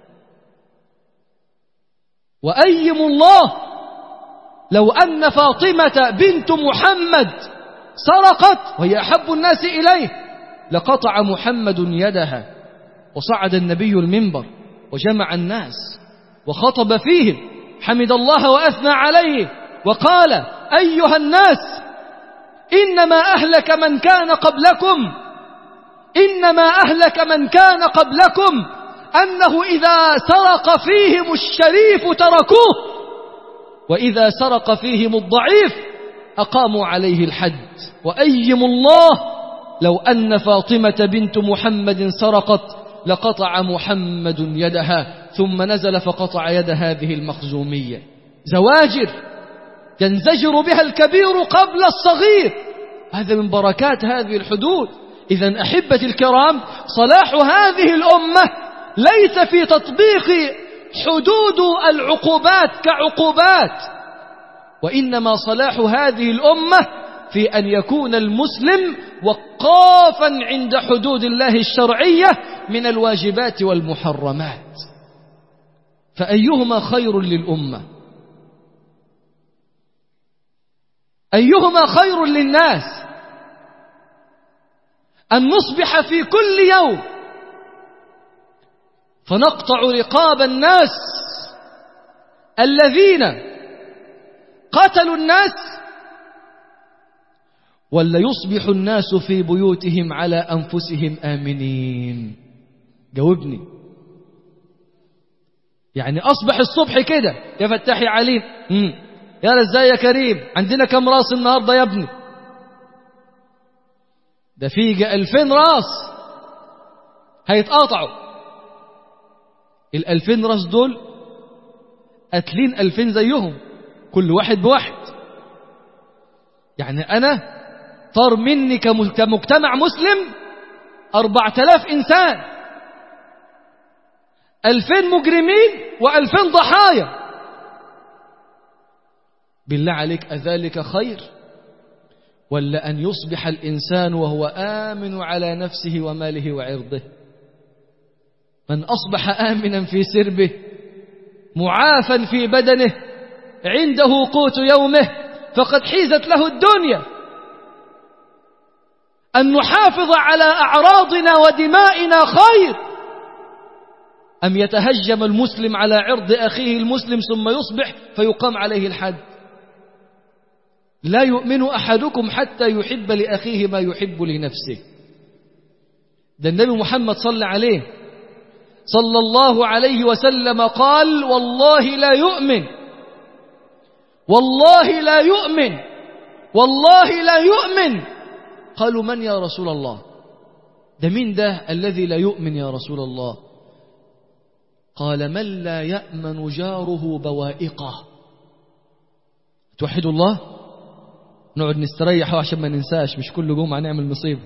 وأيم الله لو أن فاطمة بنت محمد سرقت وهي أحب الناس إليه لقطع محمد يدها وصعد النبي المنبر وجمع الناس وخطب فيهم حمد الله وأثنى عليه وقال أيها الناس إنما أهلك من كان قبلكم إنما أهلك من كان قبلكم أنه إذا سرق فيهم الشريف تركوه وإذا سرق فيهم الضعيف أقاموا عليه الحد وأيم الله لو أن فاطمة بنت محمد سرقت لقطع محمد يدها ثم نزل فقطع يد هذه المخزومية زواجر ينزجر بها الكبير قبل الصغير هذا من بركات هذه الحدود إذا أحبة الكرام صلاح هذه الأمة ليس في تطبيق حدود العقوبات كعقوبات وإنما صلاح هذه الأمة في أن يكون المسلم وقافا عند حدود الله الشرعية من الواجبات والمحرمات فأيهما خير للأمة أيهما خير للناس أن نصبح في كل يوم فنقطع رقاب الناس الذين قتلوا الناس ولا يصبح الناس في بيوتهم على أنفسهم آمنين جاوبني يعني أصبح الصبح كده يا فتاحي عليم مم. يا ازاي يا كريم عندنا كم راس النهارده يا ابني ده في ألفين راس هيتقاطعوا الألفين راس دول قاتلين ألفين زيهم كل واحد بواحد يعني أنا طار مني كمجتمع مسلم أربعة آلاف إنسان ألفين مجرمين وألفين ضحايا بالله عليك أذلك خير ولا أن يصبح الإنسان وهو آمن على نفسه وماله وعرضه من أصبح آمنا في سربه معافا في بدنه عنده قوت يومه فقد حيزت له الدنيا أن نحافظ على أعراضنا ودمائنا خير أم يتهجم المسلم على عرض أخيه المسلم ثم يصبح فيقام عليه الحد لا يؤمن أحدكم حتى يحب لأخيه ما يحب لنفسه ده النبي محمد صلى عليه صلى الله عليه وسلم قال والله لا يؤمن والله لا يؤمن والله لا يؤمن قالوا من يا رسول الله ده مين ده الذي لا يؤمن يا رسول الله قال من لا يأمن جاره بوائقه توحدوا الله نقعد نستريح عشان ما ننساش مش كل جمعة نعمل مصيبة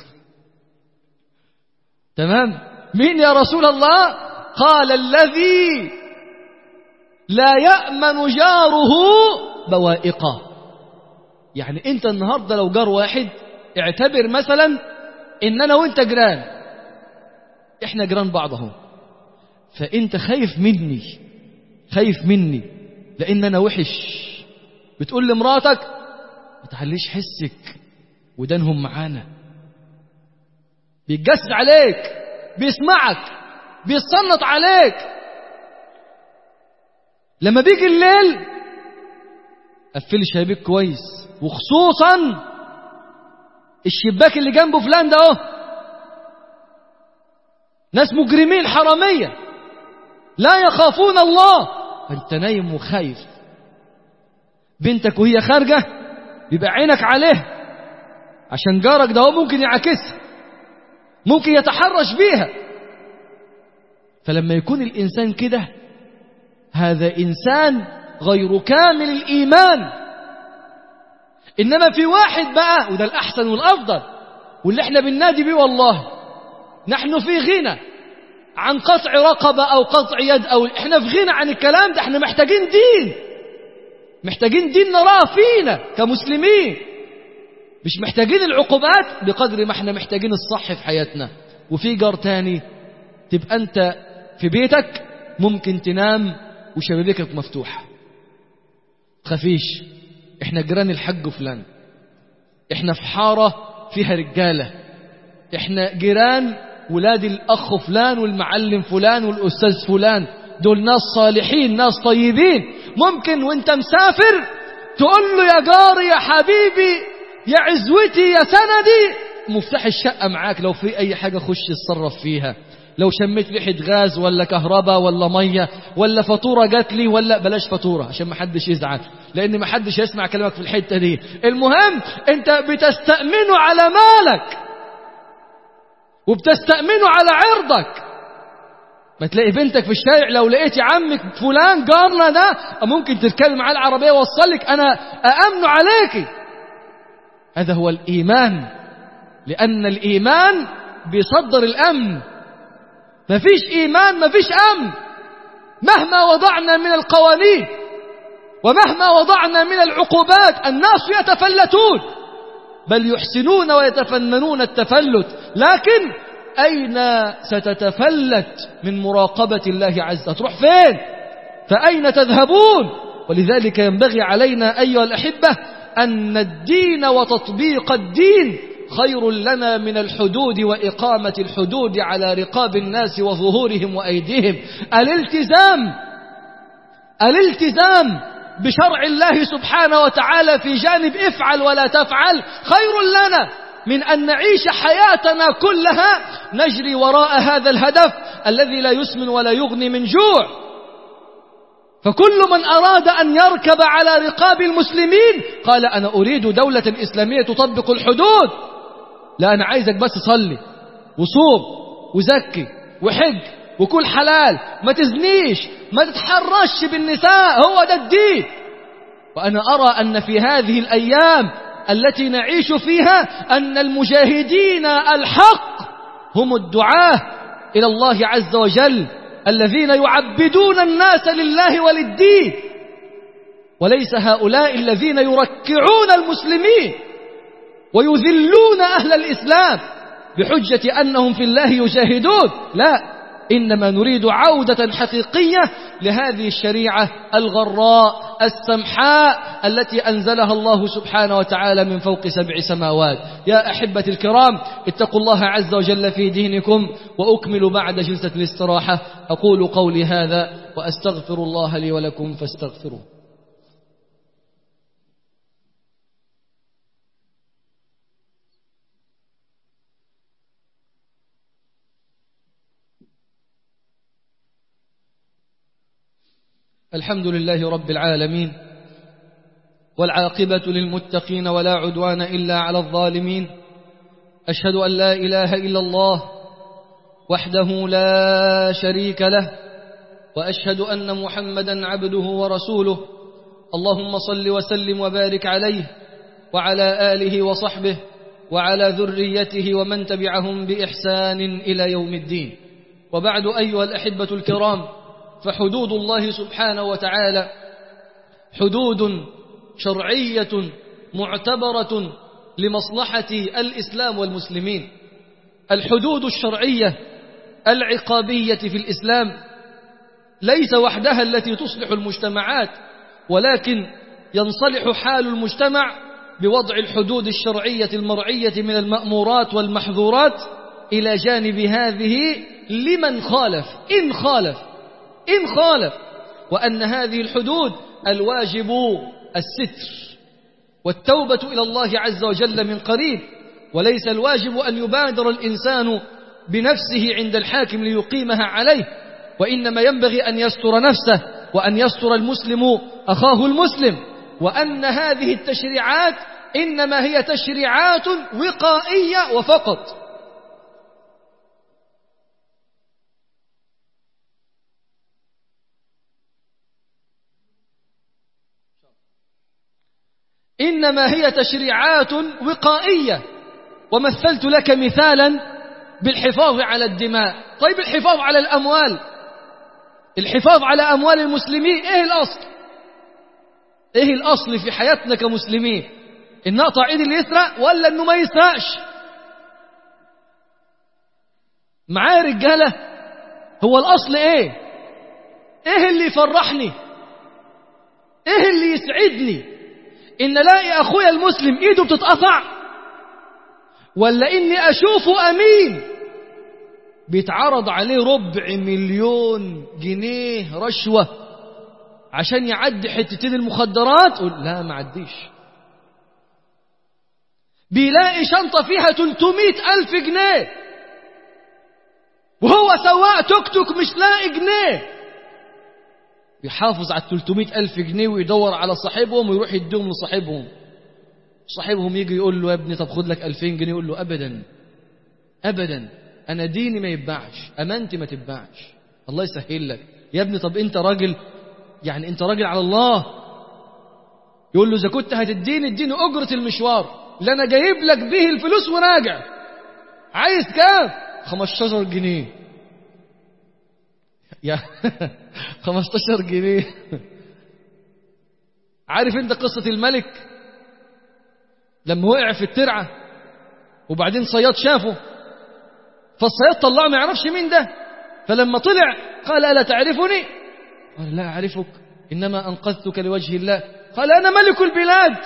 تمام مين يا رسول الله قال الذي لا يأمن جاره بوائقه يعني انت النهاردة لو جار واحد اعتبر مثلا ان انا وانت جيران احنا جيران بعض اهو فانت خايف مني خايف مني لان انا وحش بتقول لمراتك ما تعليش حسك ودانهم معانا بيتجسد عليك بيسمعك بيتصنط عليك لما بيجي الليل قفل الشبابيك كويس وخصوصا الشباك اللي جنبه فلان ده اهو ناس مجرمين حراميه لا يخافون الله أنت نايم وخايف بنتك وهي خارجة بيبقى عينك عليها عشان جارك ده هو ممكن يعاكسها ممكن يتحرش بيها فلما يكون الإنسان كده هذا إنسان غير كامل الإيمان إنما في واحد بقى وده الأحسن والأفضل واللي احنا بننادي بيه والله نحن في غنى عن قطع رقبة أو قطع يد أو احنا في غنى عن الكلام ده احنا محتاجين دين محتاجين دين نراه فينا كمسلمين مش محتاجين العقوبات بقدر ما احنا محتاجين الصح في حياتنا وفي جار تاني تبقى انت في بيتك ممكن تنام وشبابيكك مفتوحة خفيش احنا جيران الحج فلان احنا في حارة فيها رجالة احنا جيران ولاد الأخ فلان والمعلم فلان والأستاذ فلان دول ناس صالحين ناس طيبين ممكن وانت مسافر تقول له يا جاري يا حبيبي يا عزوتي يا سندي مفتاح الشقة معاك لو في أي حاجة خش اتصرف فيها لو شميت ريحة غاز ولا كهرباء ولا مية ولا فاتورة جات لي ولا بلاش فاتورة عشان ما حدش يزعل لأن ما حدش يسمع كلامك في الحتة دي المهم أنت بتستأمنه على مالك وبتستأمنه على عرضك ما تلاقي بنتك في الشارع لو لقيتي عمك فلان جارنا ده ممكن تركبي معاه العربية وصلك أنا أأمن عليكي هذا هو الإيمان لأن الإيمان بيصدر الأمن ما فيش إيمان ما فيش أمن مهما وضعنا من القوانين ومهما وضعنا من العقوبات الناس يتفلتون بل يحسنون ويتفننون التفلت لكن أين ستتفلت من مراقبة الله عز وجل تروح فين فأين تذهبون ولذلك ينبغي علينا أيها الأحبة أن الدين وتطبيق الدين خير لنا من الحدود وإقامة الحدود على رقاب الناس وظهورهم وأيديهم الالتزام الالتزام بشرع الله سبحانه وتعالى في جانب افعل ولا تفعل خير لنا من أن نعيش حياتنا كلها نجري وراء هذا الهدف الذي لا يسمن ولا يغني من جوع فكل من أراد أن يركب على رقاب المسلمين قال أنا أريد دولة إسلامية تطبق الحدود لا أنا عايزك بس صلي وصوم وزكي وحج وكل حلال ما تزنيش ما تتحرش بالنساء هو ده الدين وأنا أرى أن في هذه الأيام التي نعيش فيها أن المجاهدين الحق هم الدعاة إلى الله عز وجل الذين يعبدون الناس لله وللدين وليس هؤلاء الذين يركعون المسلمين ويذلون أهل الإسلام بحجة أنهم في الله يجاهدون لا إنما نريد عودة حقيقية لهذه الشريعة الغراء السمحاء التي أنزلها الله سبحانه وتعالى من فوق سبع سماوات يا أحبة الكرام اتقوا الله عز وجل في دينكم وأكمل بعد جلسة الاستراحة أقول قولي هذا وأستغفر الله لي ولكم فاستغفروه الحمد لله رب العالمين والعاقبة للمتقين ولا عدوان إلا على الظالمين أشهد أن لا إله إلا الله وحده لا شريك له وأشهد أن محمدا عبده ورسوله اللهم صل وسلم وبارك عليه وعلى آله وصحبه وعلى ذريته ومن تبعهم بإحسان إلى يوم الدين وبعد أيها الأحبة الكرام فحدود الله سبحانه وتعالى حدود شرعية معتبرة لمصلحة الإسلام والمسلمين الحدود الشرعية العقابية في الإسلام ليس وحدها التي تصلح المجتمعات ولكن ينصلح حال المجتمع بوضع الحدود الشرعية المرعية من المأمورات والمحظورات إلى جانب هذه لمن خالف إن خالف إن خالف وأن هذه الحدود الواجب الستر والتوبة إلى الله عز وجل من قريب وليس الواجب أن يبادر الإنسان بنفسه عند الحاكم ليقيمها عليه وإنما ينبغي أن يستر نفسه وأن يستر المسلم أخاه المسلم وأن هذه التشريعات إنما هي تشريعات وقائية وفقط إنما هي تشريعات وقائية ومثلت لك مثالا بالحفاظ على الدماء طيب الحفاظ على الأموال الحفاظ على أموال المسلمين إيه الأصل إيه الأصل في حياتنا كمسلمين إن أقطع إيد اللي يسرق ولا إنه ما يسرقش معايا رجالة هو الأصل إيه إيه اللي يفرحني إيه اللي يسعدني إن الاقي أخويا المسلم إيده بتتقطع ولا إني أشوفه أمين بيتعرض عليه ربع مليون جنيه رشوة عشان يعدي حتتين المخدرات قول لا ما عديش بيلاقي شنطة فيها 300 ألف جنيه وهو سواق توك توك مش لاقي جنيه بيحافظ على 300 ألف جنيه ويدور على صاحبهم ويروح يديهم لصاحبهم صاحبهم يجي يقول له يا ابني طب خد لك 2000 جنيه يقول له أبدا أبدا أنا ديني ما يتباعش أمانتي ما تتباعش الله يسهل لك يا ابني طب أنت راجل يعني أنت راجل على الله يقول له إذا كنت هتديني اديني أجرة المشوار اللي أنا جايب لك به الفلوس وراجع عايز كام 15 جنيه يا 15 جنيه عارف انت قصة الملك لما وقع في الترعة وبعدين صياد شافه فالصياد طلعه ما يعرفش مين ده فلما طلع قال ألا تعرفني قال لا أعرفك إنما أنقذتك لوجه الله قال أنا ملك البلاد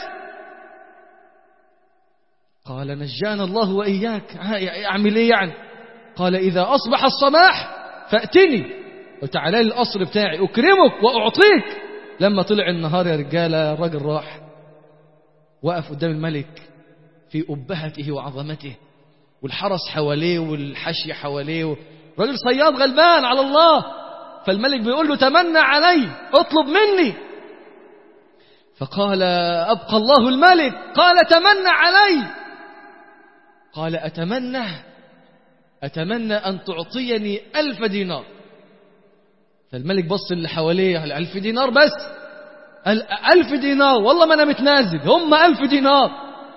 قال نجانا الله وإياك أعمل إيه يعني قال إذا أصبح الصباح فأتني وتعالى لي القصر بتاعي أكرمك وأعطيك لما طلع النهار يا رجالة الراجل راح وقف قدام الملك في أبهته وعظمته والحرس حواليه والحشي حواليه راجل صياد غلبان على الله فالملك بيقول له تمنى علي اطلب مني فقال أبقى الله الملك قال تمنى علي قال أتمنى أتمنى أن تعطيني ألف دينار فالملك بص اللي حواليه على ألف دينار بس قال ألف دينار والله ما أنا متنازل هم ألف دينار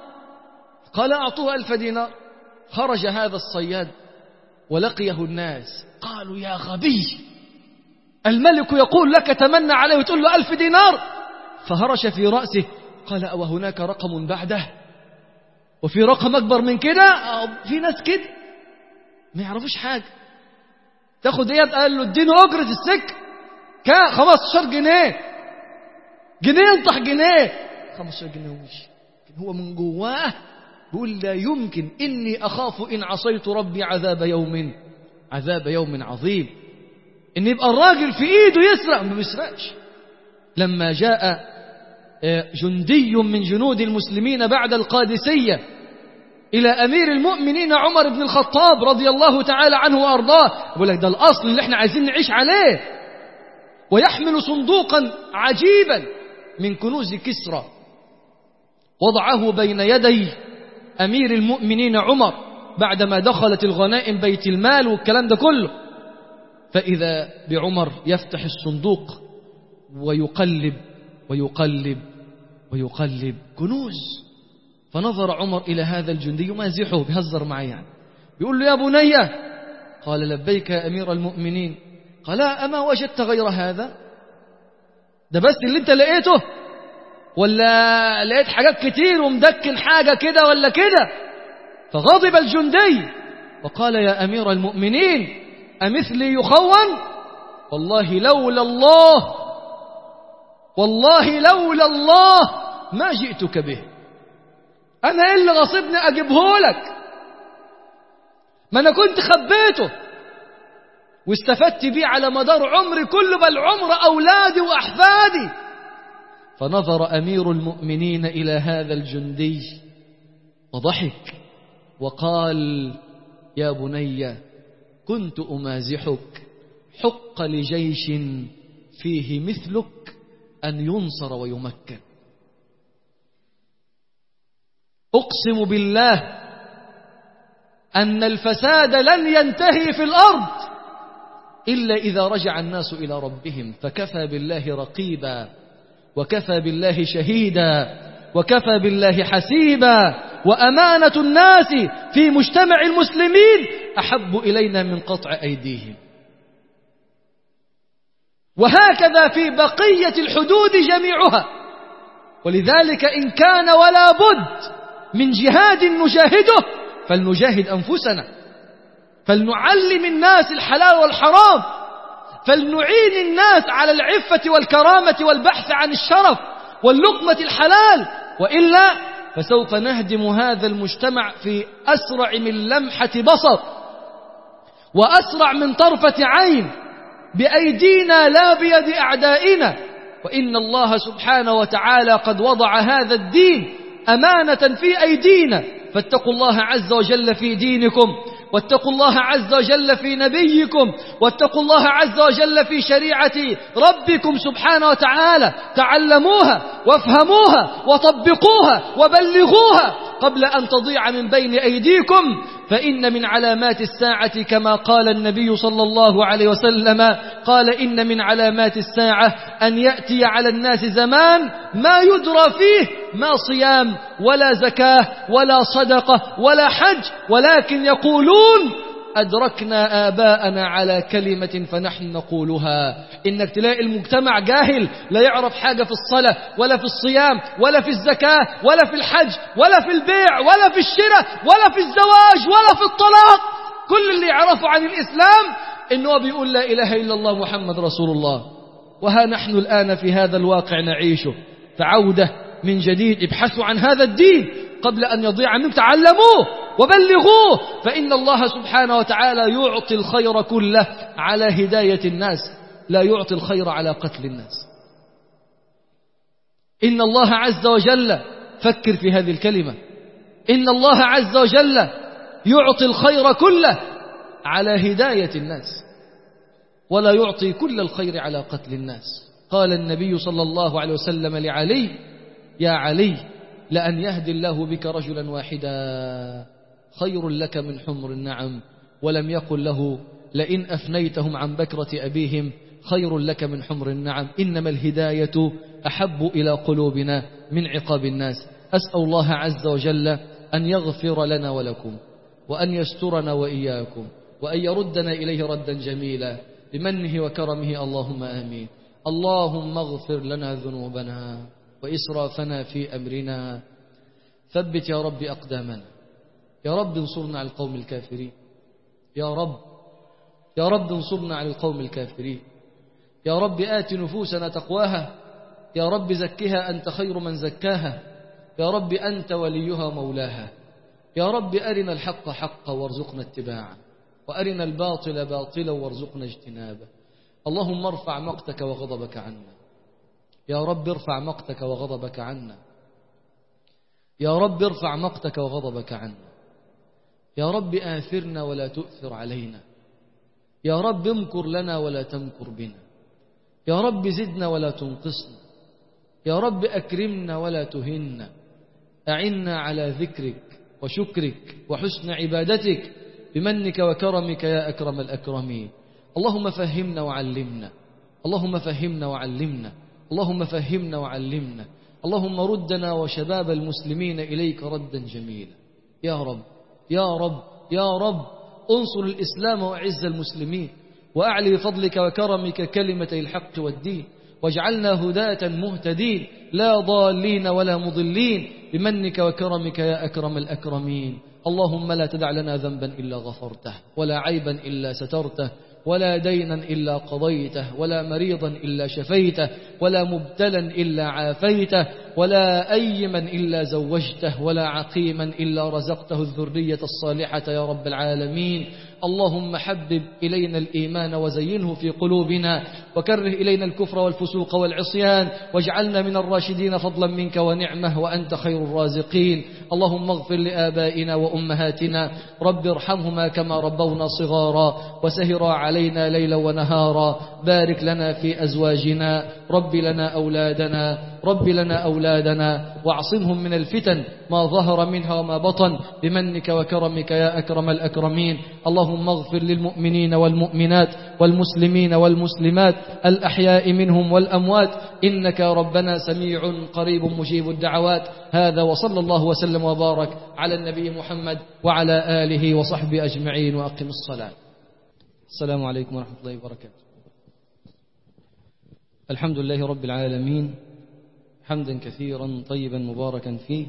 قال أعطوه ألف دينار خرج هذا الصياد ولقيه الناس قالوا يا غبي الملك يقول لك تمنى عليه وتقول له ألف دينار فهرش في رأسه قال أو هناك رقم بعده وفي رقم أكبر من كده في ناس كده ما يعرفوش حاجة تاخد ايه قال له اديني أجرة السك كام 15 جنيه جنيه ينطح جنيه 15 جنيه ومشي هو من جواه بيقول لا يمكن إني أخاف إن عصيت ربي عذاب يوم عذاب يوم عظيم إن يبقى الراجل في إيده يسرق ما بيسرقش لما جاء جندي من جنود المسلمين بعد القادسية إلى أمير المؤمنين عمر بن الخطاب رضي الله تعالى عنه وأرضاه يقول لك ده الأصل اللي احنا عايزين نعيش عليه ويحمل صندوقا عجيبا من كنوز كسرى وضعه بين يدي أمير المؤمنين عمر بعدما دخلت الغنائم بيت المال والكلام ده كله فإذا بعمر يفتح الصندوق ويقلب ويقلب ويقلب كنوز فنظر عمر إلى هذا الجندي يمازحه بيهزر معي يعني بيقول له يا بني قال لبيك يا أمير المؤمنين قال أما وجدت غير هذا ده بس اللي انت لقيته ولا لقيت حاجات كتير ومدكن حاجة كده ولا كده فغضب الجندي وقال يا أمير المؤمنين أمثلي يخون والله لولا الله والله لولا الله ما جئتك به أنا إيه اللي غصبني أجيبه لك ما أنا كنت خبيته واستفدت بيه على مدار عمري كله بل عمر أولادي وأحفادي فنظر أمير المؤمنين إلى هذا الجندي وضحك وقال يا بني كنت أمازحك حق لجيش فيه مثلك أن ينصر ويمكن أقسم بالله أن الفساد لن ينتهي في الأرض إلا إذا رجع الناس إلى ربهم فكفى بالله رقيبا وكفى بالله شهيدا وكفى بالله حسيبا وأمانة الناس في مجتمع المسلمين أحب إلينا من قطع أيديهم وهكذا في بقية الحدود جميعها ولذلك إن كان ولا بد من جهاد نجاهده فلنجاهد أنفسنا فلنعلم الناس الحلال والحرام فلنعين الناس على العفة والكرامة والبحث عن الشرف واللقمة الحلال وإلا فسوف نهدم هذا المجتمع في أسرع من لمحة بصر وأسرع من طرفة عين بأيدينا لا بيد أعدائنا وإن الله سبحانه وتعالى قد وضع هذا الدين أمانة في أيدينا فاتقوا الله عز وجل في دينكم واتقوا الله عز وجل في نبيكم واتقوا الله عز وجل في شريعة ربكم سبحانه وتعالى تعلموها وافهموها وطبقوها وبلغوها قبل أن تضيع من بين أيديكم فإن من علامات الساعة كما قال النبي صلى الله عليه وسلم قال إن من علامات الساعة أن يأتي على الناس زمان ما يدرى فيه ما صيام ولا زكاة ولا صدقة ولا حج ولكن يقولون أدركنا آباءنا على كلمة فنحن نقولها إنك تلاقي المجتمع جاهل لا يعرف حاجة في الصلاة ولا في الصيام ولا في الزكاة ولا في الحج ولا في البيع ولا في الشراء ولا في الزواج ولا في الطلاق كل اللي يعرفه عن الإسلام إنه بيقول لا إله إلا الله محمد رسول الله وها نحن الآن في هذا الواقع نعيشه فعودة من جديد ابحثوا عن هذا الدين قبل أن يضيع منك تعلموه وبلغوه فإن الله سبحانه وتعالى يعطي الخير كله على هداية الناس لا يعطي الخير على قتل الناس إن الله عز وجل فكر في هذه الكلمة إن الله عز وجل يعطي الخير كله على هداية الناس ولا يعطي كل الخير على قتل الناس قال النبي صلى الله عليه وسلم لعلي يا علي لأن يهدي الله بك رجلا واحدا خير لك من حمر النعم ولم يقل له لئن أفنيتهم عن بكرة أبيهم خير لك من حمر النعم إنما الهداية أحب إلى قلوبنا من عقاب الناس أسأل الله عز وجل أن يغفر لنا ولكم وأن يسترنا وإياكم وأن يردنا إليه ردا جميلا بمنه وكرمه اللهم آمين اللهم اغفر لنا ذنوبنا وإسرافنا في أمرنا ثبت يا رب أقدامنا يا رب انصرنا على القوم الكافرين يا رب يا رب انصرنا على القوم الكافرين يا رب آت نفوسنا تقواها يا رب زكها أنت خير من زكاها يا رب أنت وليها مولاها يا رب أرنا الحق حقا وارزقنا اتباعه وأرنا الباطل باطلا وارزقنا اجتنابه اللهم ارفع مقتك وغضبك عنا يا رب ارفع مقتك وغضبك عنا يا رب ارفع مقتك وغضبك عنا يا رب آثرنا ولا تؤثر علينا يا رب امكر لنا ولا تمكر بنا يا رب زدنا ولا تنقصنا يا رب أكرمنا ولا تهنا أعنا على ذكرك وشكرك وحسن عبادتك بمنك وكرمك يا أكرم الأكرمين اللهم فهمنا وعلمنا اللهم فهمنا وعلمنا اللهم فهمنا وعلمنا اللهم ردنا وشباب المسلمين إليك ردا جميلا يا رب يا رب يا رب انصر الإسلام وأعز المسلمين وأعلي بفضلك وكرمك كلمة الحق والدين واجعلنا هداة مهتدين لا ضالين ولا مضلين بمنك وكرمك يا أكرم الأكرمين اللهم لا تدع لنا ذنبا إلا غفرته ولا عيبا إلا سترته ولا دينا إلا قضيته ولا مريضا إلا شفيته ولا مبتلا إلا عافيته ولا أيما إلا زوجته ولا عقيما إلا رزقته الذرية الصالحة يا رب العالمين اللهم حبب إلينا الإيمان وزينه في قلوبنا وكره إلينا الكفر والفسوق والعصيان واجعلنا من الراشدين فضلا منك ونعمة وأنت خير الرازقين اللهم اغفر لآبائنا وأمهاتنا رب ارحمهما كما ربونا صغارا وسهرا علينا ليلا ونهارا بارك لنا في أزواجنا رب لنا أولادنا رب لنا أولادنا واعصمهم من الفتن ما ظهر منها وما بطن بمنك وكرمك يا أكرم الأكرمين اللهم اغفر للمؤمنين والمؤمنات والمسلمين والمسلمات الأحياء منهم والأموات إنك يا ربنا سميع قريب مجيب الدعوات هذا وصلى الله وسلم وبارك على النبي محمد وعلى آله وصحبه أجمعين وأقم الصلاة السلام عليكم ورحمة الله وبركاته الحمد لله رب العالمين حمدا كثيرا طيبا مباركا فيه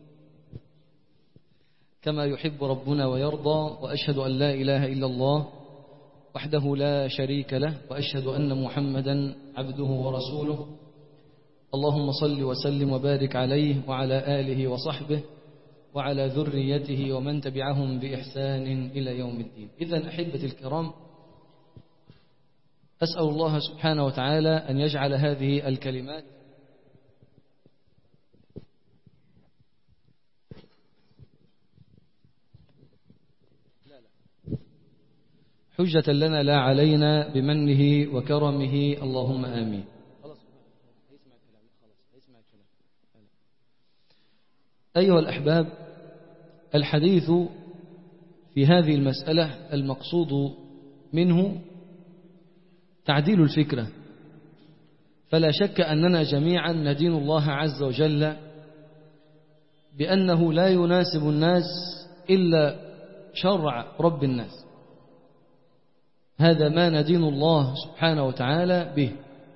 كما يحب ربنا ويرضى وأشهد أن لا إله إلا الله وحده لا شريك له وأشهد أن محمدا عبده ورسوله اللهم صل وسلم وبارك عليه وعلى آله وصحبه وعلى ذريته ومن تبعهم بإحسان إلى يوم الدين إذا أحبة الكرام أسأل الله سبحانه وتعالى أن يجعل هذه الكلمات حجة لنا لا علينا بمنه وكرمه اللهم آمين أيها الأحباب الحديث في هذه المسألة المقصود منه تعديل الفكرة فلا شك أننا جميعا ندين الله عز وجل بأنه لا يناسب الناس إلا شرع رب الناس هذا ما ندين الله سبحانه وتعالى به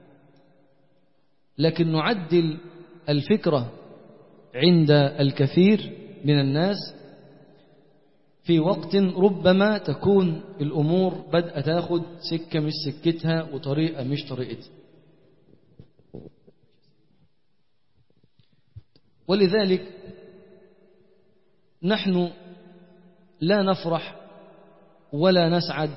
لكن نعدل الفكرة عند الكثير من الناس في وقت ربما تكون الأمور بدأ تاخد سكة مش سكتها وطريقة مش طريقتها ولذلك نحن لا نفرح ولا نسعد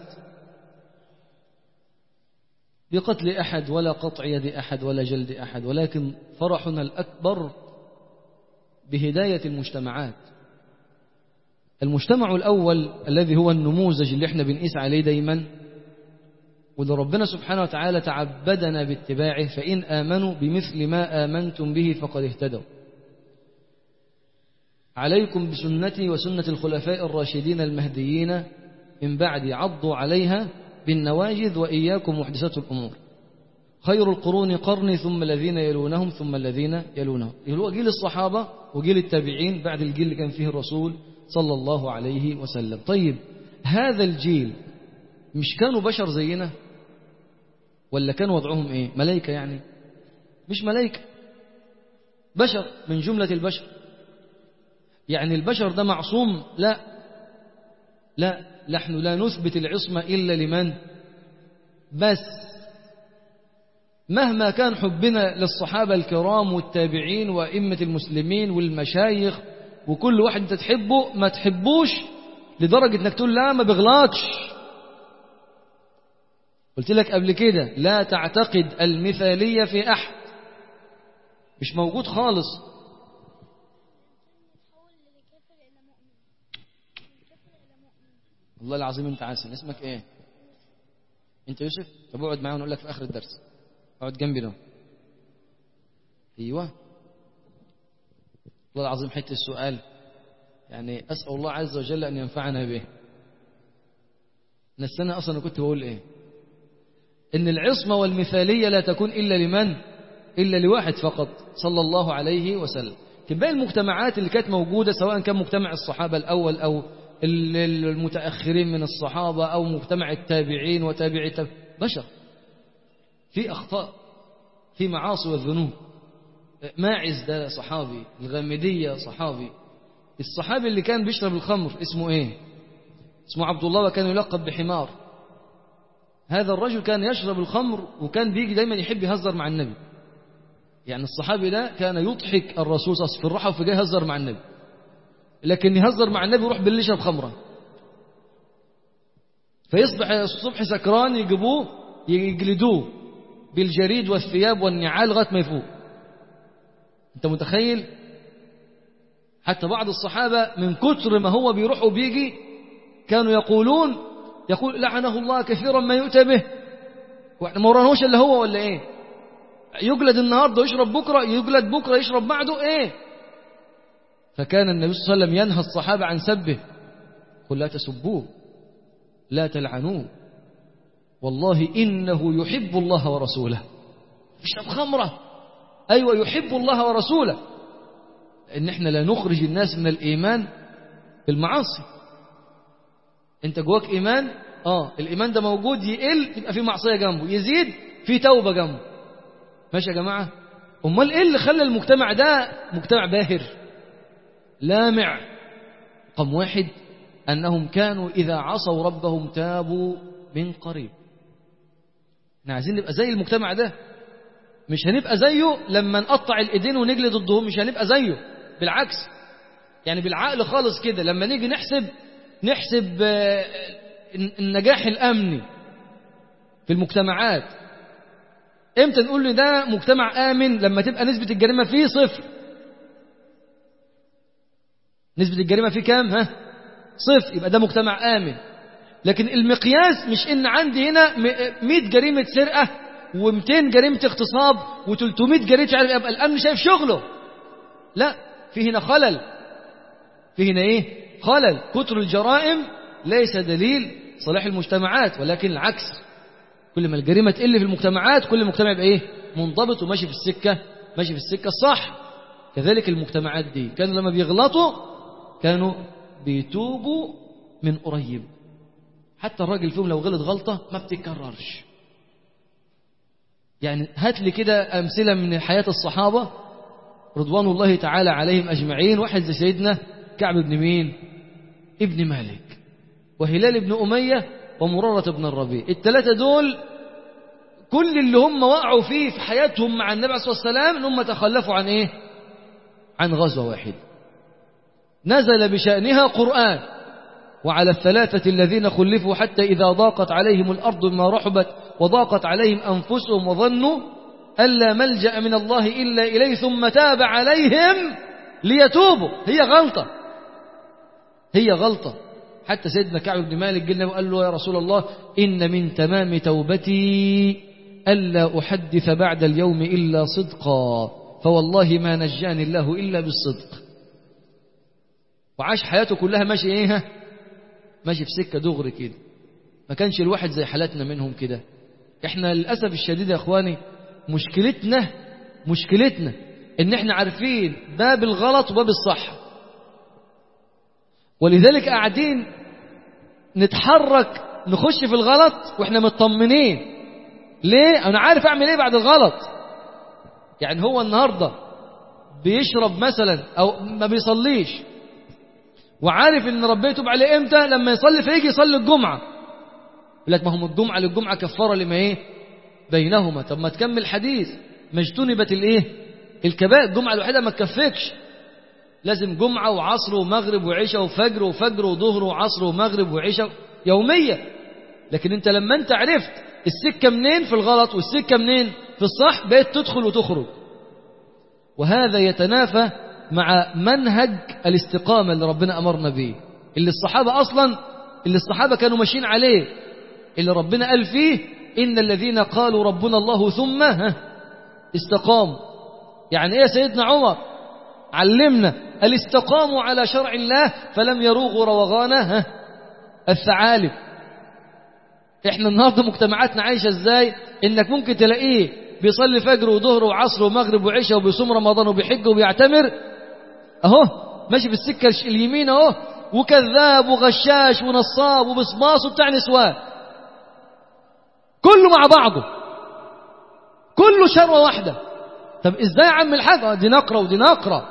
بقتل أحد ولا قطع يد أحد ولا جلد أحد ولكن فرحنا الأكبر بهداية المجتمعات المجتمع الأول الذي هو النموذج اللي احنا بنقيس عليه دايما واللي ربنا سبحانه وتعالى تعبدنا باتباعه فإن آمنوا بمثل ما آمنتم به فقد اهتدوا عليكم بسنتي وسنة الخلفاء الراشدين المهديين من بعد عضوا عليها بالنواجذ وإياكم محدثات الأمور خير القرون قرني ثم الذين يلونهم ثم الذين يلونهم هو جيل الصحابة وجيل التابعين بعد الجيل اللي كان فيه الرسول صلى الله عليه وسلم طيب هذا الجيل مش كانوا بشر زينا ولا كان وضعهم ايه ملائكة يعني مش ملائكة بشر من جملة البشر يعني البشر ده معصوم لا لا نحن لا نثبت العصمة إلا لمن بس مهما كان حبنا للصحابة الكرام والتابعين وإمة المسلمين والمشايخ وكل واحد انت تحبه ما تحبوش لدرجة انك تقول لا ما بغلطش قلت لك قبل كده لا تعتقد المثالية في أحد مش موجود خالص والله العظيم انت عاسل اسمك ايه انت يوسف طب اقعد معايا ونقول لك في اخر الدرس اقعد جنبي ده ايوه والله العظيم حته السؤال يعني اسال الله عز وجل ان ينفعنا به نسينا اصلا كنت بقول ايه ان العصمه والمثاليه لا تكون الا لمن الا لواحد فقط صلى الله عليه وسلم باقي المجتمعات اللي كانت موجوده سواء كان مجتمع الصحابه الاول او المتأخرين من الصحابة أو مجتمع التابعين وتابعي التابع بشر في أخطاء في معاصي والذنوب ماعز ده صحابي الغامدية صحابي الصحابي اللي كان بيشرب الخمر اسمه ايه اسمه عبد الله وكان يلقب بحمار هذا الرجل كان يشرب الخمر وكان بيجي دايما يحب يهزر مع النبي يعني الصحابي ده كان يضحك الرسول صلى الله عليه وسلم في الراحة وفي جاي يهزر مع النبي لكن يهزر مع النبي يروح بالليل يشرب خمرة فيصبح الصبح سكران يجيبوه يجلدوه بالجريد والثياب والنعال لغايه ما يفوق انت متخيل حتى بعض الصحابة من كتر ما هو بيروح وبيجي كانوا يقولون يقول لعنه الله كثيرا ما يؤتى به واحنا ما ورانهوش الا هو ولا ايه يجلد النهارده ويشرب بكره يجلد بكره يشرب بعده ايه فكان النبي صلى الله عليه وسلم ينهى الصحابه عن سبه قل لا تسبوه لا تلعنوه والله انه يحب الله ورسوله يشرب خمره ايوه يحب الله ورسوله ان احنا لا نخرج الناس من الايمان بالمعاصي انت جواك ايمان اه الايمان ده موجود يقل يبقى في معصيه جنبه يزيد في توبه جنبه ماشي يا جماعه امال ايه اللي خلى المجتمع ده مجتمع باهر لامع رقم واحد انهم كانوا اذا عصوا ربهم تابوا من قريب احنا عايزين نبقى زي المجتمع ده مش هنبقى زيه لما نقطع الايدين ونجلد ضدهم مش هنبقى زيه بالعكس يعني بالعقل خالص كده لما نيجي نحسب نحسب النجاح الامني في المجتمعات امتى نقول ان ده مجتمع امن لما تبقى نسبه الجريمه فيه صفر نسبه الجريمه فيه كام ها صفر يبقى ده مجتمع امن لكن المقياس مش ان عندي هنا 100 جريمه سرقه و200 جريمه اغتصاب و300 جريمه عارف يبقى الامن شايف شغله لا في هنا خلل في هنا ايه خلل كتر الجرائم ليس دليل صلاح المجتمعات ولكن العكس كل ما الجريمه تقل في المجتمعات كل المجتمع يبقى ايه منضبط وماشي في السكه ماشي في السكه الصح كذلك المجتمعات دي كانوا لما بيغلطوا كانوا بيتوبوا من قريب حتى الراجل فيهم لو غلط غلطه ما بتتكررش يعني هات لي كده امثله من حياه الصحابه رضوان الله تعالى عليهم أجمعين واحد زي سيدنا كعب بن مين ابن مالك وهلال بن أمية ومرارة بن الربيع الثلاثة دول كل اللي هم وقعوا فيه في حياتهم مع النبي صلى الله عليه وسلم ان هم تخلفوا عن ايه عن غزوة واحدة نزل بشأنها قرآن وعلى الثلاثة الذين خلفوا حتى إذا ضاقت عليهم الأرض ما رحبت وضاقت عليهم أنفسهم وظنوا ألا ملجأ من الله إلا إليه ثم تاب عليهم ليتوبوا هي غلطة هي غلطة حتى سيدنا كعب بن مالك قلنا وقال له يا رسول الله إن من تمام توبتي ألا أحدث بعد اليوم إلا صدقا فوالله ما نجاني الله إلا بالصدق وعاش حياته كلها ماشي إيه ماشي في سكة دغري كده ما كانش الواحد زي حالاتنا منهم كده احنا للأسف الشديد يا اخواني مشكلتنا مشكلتنا ان احنا عارفين باب الغلط وباب الصح ولذلك قاعدين نتحرك نخش في الغلط واحنا مطمنين ليه انا عارف اعمل ايه بعد الغلط يعني هو النهارده بيشرب مثلا او ما بيصليش وعارف ان ربنا يتوب عليه امتى لما يصلي فيجي يصلي الجمعه يقول لك ما هم الجمعه للجمعه كفاره لما ايه بينهما طب ما تكمل حديث ما اجتنبت الايه الكبائر الجمعه الوحيده ما تكفيكش لازم جمعه وعصر ومغرب وعشاء وفجر وفجر وظهر وعصر ومغرب وعشاء يوميه لكن انت لما انت عرفت السكه منين في الغلط والسكه منين في الصح بقيت تدخل وتخرج وهذا يتنافى مع منهج الاستقامه اللي ربنا امرنا به اللي الصحابه اصلا اللي الصحابه كانوا ماشيين عليه اللي ربنا قال فيه إن الذين قالوا ربنا الله ثم استقاموا يعني إيه سيدنا عمر علمنا الاستقاموا على شرع الله فلم يروغوا روغان الثعالب احنا النهارده مجتمعاتنا عايشه ازاي انك ممكن تلاقيه بيصلي فجر وظهر وعصر ومغرب وعشاء وبيصوم رمضان وبيحج وبيعتمر اهو ماشي في السكه اليمين اهو وكذاب وغشاش ونصاب وبصباص وبتاع نسوان كله مع بعضه كله شروة واحدة طب ازاي يا عم الحاج دي نقرة ودي نقرة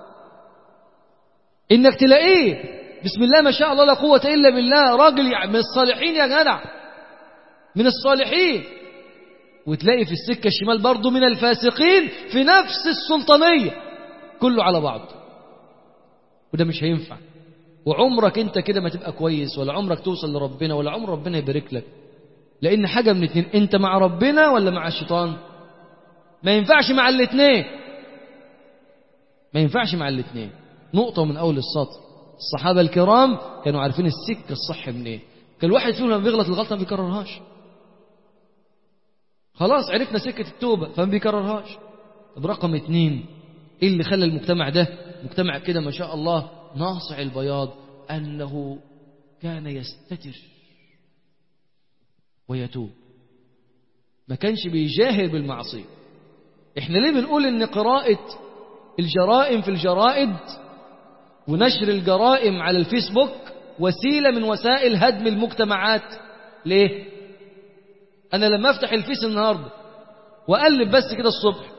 انك تلاقيه بسم الله ما شاء الله لا قوة الا بالله راجل من الصالحين يا جدع من الصالحين وتلاقي في السكة الشمال برضه من الفاسقين في نفس السلطانية كله على بعض وده مش هينفع وعمرك انت كده ما تبقى كويس ولا عمرك توصل لربنا ولا عمر ربنا يبارك لك لان حاجة من اتنين انت مع ربنا ولا مع الشيطان ما ينفعش مع الاتنين ما ينفعش مع الاتنين نقطة من اول السطر الصحابة الكرام كانوا عارفين السكة الصح منين إيه. كان الواحد فيهم لما بيغلط الغلطة ما بيكررهاش خلاص عرفنا سكة التوبة فما بيكررهاش طب رقم اتنين ايه اللي خلى المجتمع ده مجتمع كده ما شاء الله ناصع البياض أنه كان يستتر ويتوب ما كانش بيجاهر بالمعصية احنا ليه بنقول ان قراءة الجرائم في الجرائد ونشر الجرائم على الفيسبوك وسيلة من وسائل هدم المجتمعات ليه أنا لما أفتح الفيس النهاردة وأقلب بس كده الصبح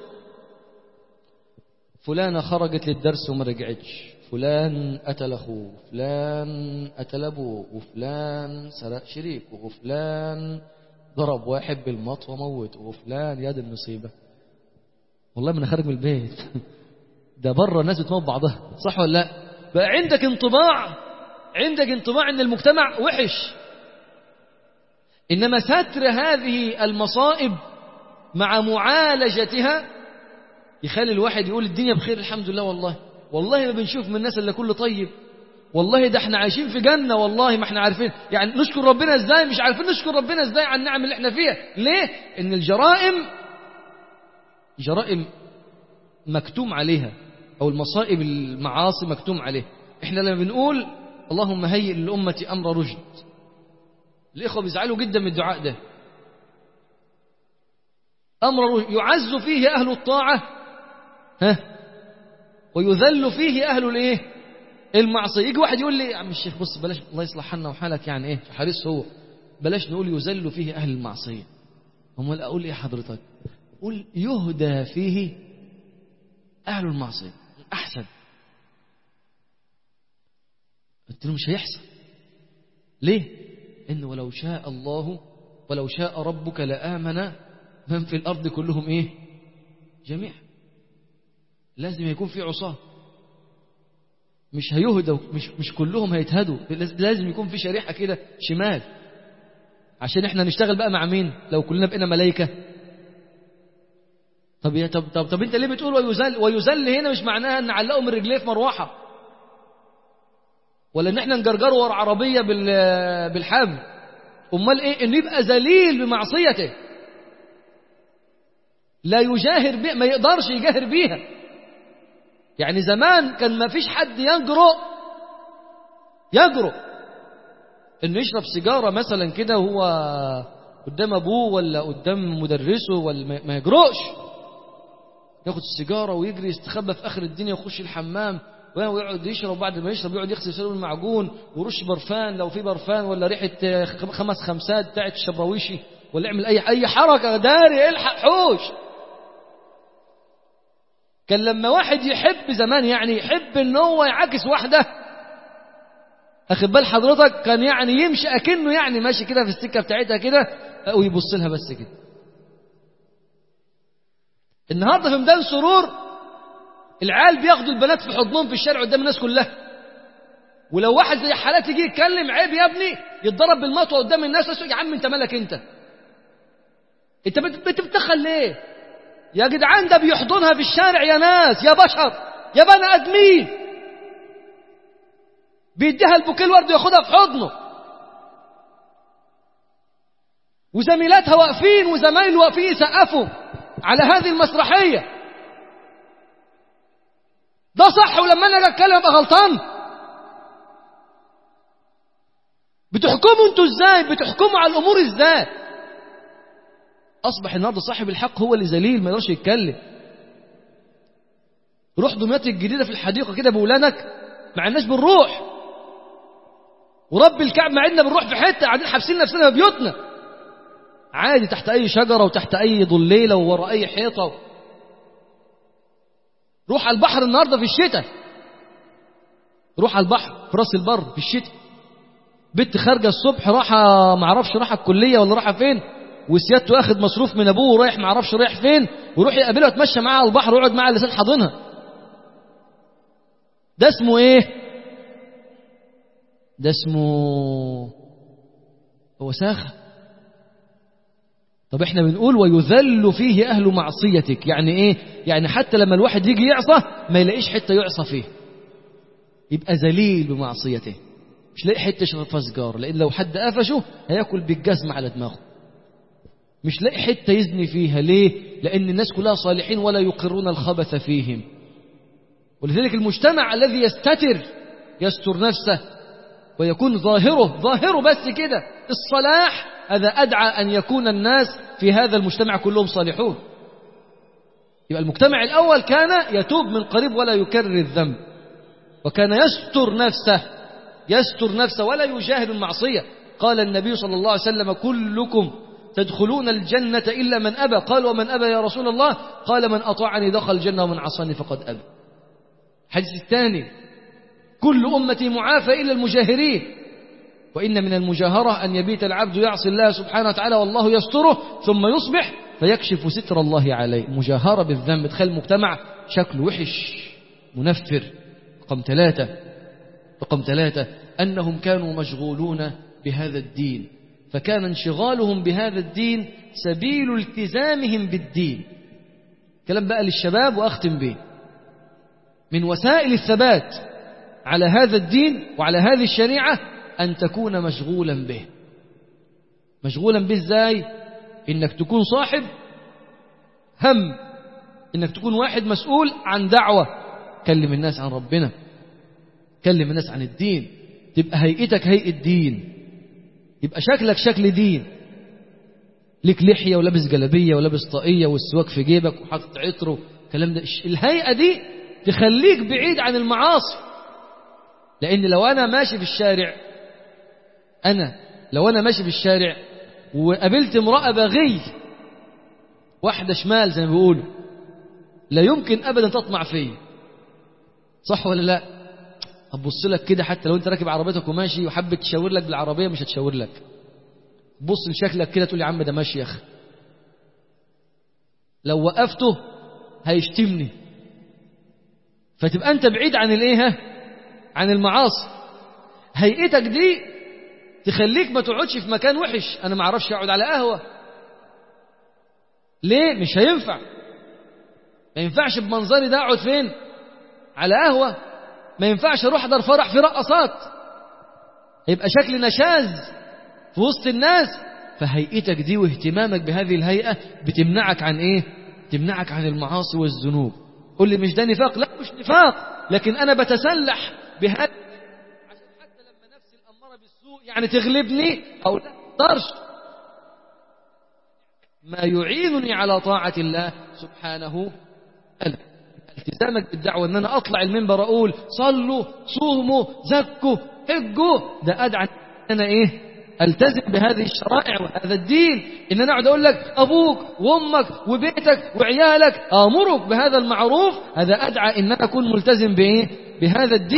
فلانة خرجت للدرس وما رجعتش فلان قتل أخوه فلان قتل أبوه وفلان سرق شريكه وفلان ضرب واحد بالمط وموته وفلان يد النصيبة والله ما أنا خارج من البيت ده بره الناس بتموت بعضها صح ولا لا بقى عندك انطباع عندك انطباع ان المجتمع وحش انما ستر هذه المصائب مع معالجتها يخلي الواحد يقول الدنيا بخير الحمد لله والله والله ما بنشوف من الناس الا كل طيب والله ده احنا عايشين في جنة والله ما احنا عارفين يعني نشكر ربنا ازاي مش عارفين نشكر ربنا ازاي على النعم اللي احنا فيها ليه ان الجرائم جرائم مكتوم عليها او المصائب المعاصي مكتوم عليها احنا لما بنقول اللهم هيئ للأمة أمر رشد الإخوة بيزعلوا جدا من الدعاء ده أمر رشد يعز فيه أهل الطاعة ها ويذل فيه أهل الإيه المعصية يجي واحد يقول لي يا عم الشيخ بص بلاش الله يصلح حالنا وحالك يعني إيه حريص هو بلاش نقول يذل فيه أهل المعصية امال أقول إيه حضرتك قول يهدى فيه أهل المعصية أحسن قلت له مش هيحصل ليه إن ولو شاء الله ولو شاء ربك لآمن من في الأرض كلهم إيه جميع لازم يكون في عصاة مش هيهدوا مش, مش كلهم هيتهدوا لازم يكون في شريحة كده شمال عشان احنا نشتغل بقى مع مين لو كلنا بقينا ملايكة طب يا طب طب, طب انت ليه بتقول ويزل ويزل هنا مش معناها ان علقه من رجليه في مروحه ولا ان احنا نجرجره ورا عربيه بالحبل امال ايه انه يبقى ذليل بمعصيته لا يجاهر بها ما يقدرش يجاهر بيها يعني زمان كان ما فيش حد يجرؤ يجرؤ انه يشرب سيجاره مثلا كده وهو قدام ابوه ولا قدام مدرسه ولا ما يجرؤش ياخد السيجاره ويجري يستخبى في اخر الدنيا ويخش الحمام ويقعد يشرب بعد ما يشرب يقعد يغسل سنه بالمعجون ويرش برفان لو في برفان ولا ريحه خمس خمسات بتاعت الشبراويشي ولا يعمل اي اي حركه داري الحق حوش كان لما واحد يحب زمان يعني يحب ان هو يعاكس واحده اخد بال حضرتك كان يعني يمشي اكنه يعني ماشي كده في السكه بتاعتها كده ويبص لها بس كده النهارده في ميدان سرور العيال بياخدوا البنات في حضنهم في الشارع قدام الناس كلها ولو واحد زي حالات يجي يتكلم عيب يا ابني يتضرب بالمطوه قدام الناس يا عم انت مالك انت انت بتتدخل ليه يا جدعان ده بيحضنها في الشارع يا ناس يا بشر يا بني ادمين بيديها البوكيه الورد وياخدها في حضنه وزميلاتها واقفين وزمايله واقفين يسقفوا على هذه المسرحيه ده صح ولما انا اجي اتكلم ابقى غلطان بتحكموا انتوا ازاي بتحكموا على الامور ازاي اصبح النهارده صاحب الحق هو اللي ذليل ما يقدرش يتكلم روح دمياط الجديده في الحديقه كده بولادك ما عندناش بنروح ورب الكعب ما عندنا بنروح في حته قاعدين حابسين نفسنا في بيوتنا عادي تحت اي شجره وتحت اي ضليله وورا اي حيطه روح على البحر النهارده في الشتاء روح على البحر في راس البر في الشتاء بنت خارجه الصبح راحه ما اعرفش راحه الكليه ولا راحه فين وسيادته واخد مصروف من ابوه ورايح ما اعرفش رايح فين ويروح يقابلها ويتمشى معاها على البحر ويقعد معاها لسان حاضنها ده اسمه ايه ده اسمه وساخه طب احنا بنقول ويذل فيه اهل معصيتك يعني ايه يعني حتى لما الواحد يجي يعصى ما يلاقيش حته يعصى فيه يبقى ذليل بمعصيته مش لاقي حته يشرب فيها سجاره لان لو حد قفشه هياكل بالجزمه على دماغه مش لاقي حته يزني فيها ليه لان الناس كلها صالحين ولا يقرون الخبث فيهم ولذلك المجتمع الذي يستتر يستر نفسه ويكون ظاهره ظاهره بس كده الصلاح هذا أدعى أن يكون الناس في هذا المجتمع كلهم صالحون يبقى المجتمع الأول كان يتوب من قريب ولا يكرر الذنب وكان يستر نفسه يستر نفسه ولا يجاهد المعصية قال النبي صلى الله عليه وسلم كلكم تدخلون الجنة إلا من أبى قال ومن أبى يا رسول الله قال من أطاعني دخل الجنة ومن عصاني فقد أبى الحديث الثاني كل أمتي معافى إلا المجاهرين وإن من المجاهرة أن يبيت العبد يعصي الله سبحانه وتعالى والله يستره ثم يصبح فيكشف ستر الله عليه مجاهرة بالذنب تخلي المجتمع شكله وحش منفر رقم ثلاثة رقم ثلاثة أنهم كانوا مشغولون بهذا الدين فكان انشغالهم بهذا الدين سبيل التزامهم بالدين كلام بقى للشباب وأختم به من وسائل الثبات على هذا الدين وعلى هذه الشريعة أن تكون مشغولا به مشغولا به ازاي إنك تكون صاحب هم إنك تكون واحد مسؤول عن دعوة كلم الناس عن ربنا كلم الناس عن الدين تبقى هيئتك هيئة دين يبقى شكلك شكل دين ليك لحية ولابس جلبية ولابس طاقية والسواك في جيبك وحاطط عطر الكلام ده الهيئة دي تخليك بعيد عن المعاصي لأن لو أنا ماشي في الشارع أنا لو أنا ماشي في الشارع وقابلت امرأة بغي واحدة شمال زي ما بيقولوا لا يمكن أبدا تطمع فيا صح ولا لا هتبص لك كده حتى لو انت راكب عربيتك وماشي وحبت تشاور لك بالعربية مش هتشاور لك بص لشكلك كده تقول يا عم ده ماشي يا أخي لو وقفته هيشتمني فتبقى انت بعيد عن الايه عن المعاصي هيئتك دي تخليك ما تقعدش في مكان وحش انا ما اعرفش اقعد على قهوه ليه مش هينفع ما ينفعش بمنظري ده اقعد فين على قهوه ما ينفعش اروح احضر فرح في رقصات يبقى شكلي نشاز في وسط الناس فهيئتك دي واهتمامك بهذه الهيئه بتمنعك عن ايه تمنعك عن المعاصي والذنوب قول لي مش ده نفاق لا مش نفاق لكن انا بتسلح بهذا عشان حتى لما نفسي الاماره بالسوء يعني تغلبني او لا اقدرش ما يعينني على طاعه الله سبحانه وتعالى التزامك بالدعوه ان انا اطلع المنبر اقول صلوا صوموا زكوا حجوا ده ادعى ان انا ايه التزم بهذه الشرائع وهذا الدين ان انا اقعد اقول لك ابوك وامك وبيتك وعيالك امرك بهذا المعروف هذا ادعى ان انا اكون ملتزم بايه بهذا الدين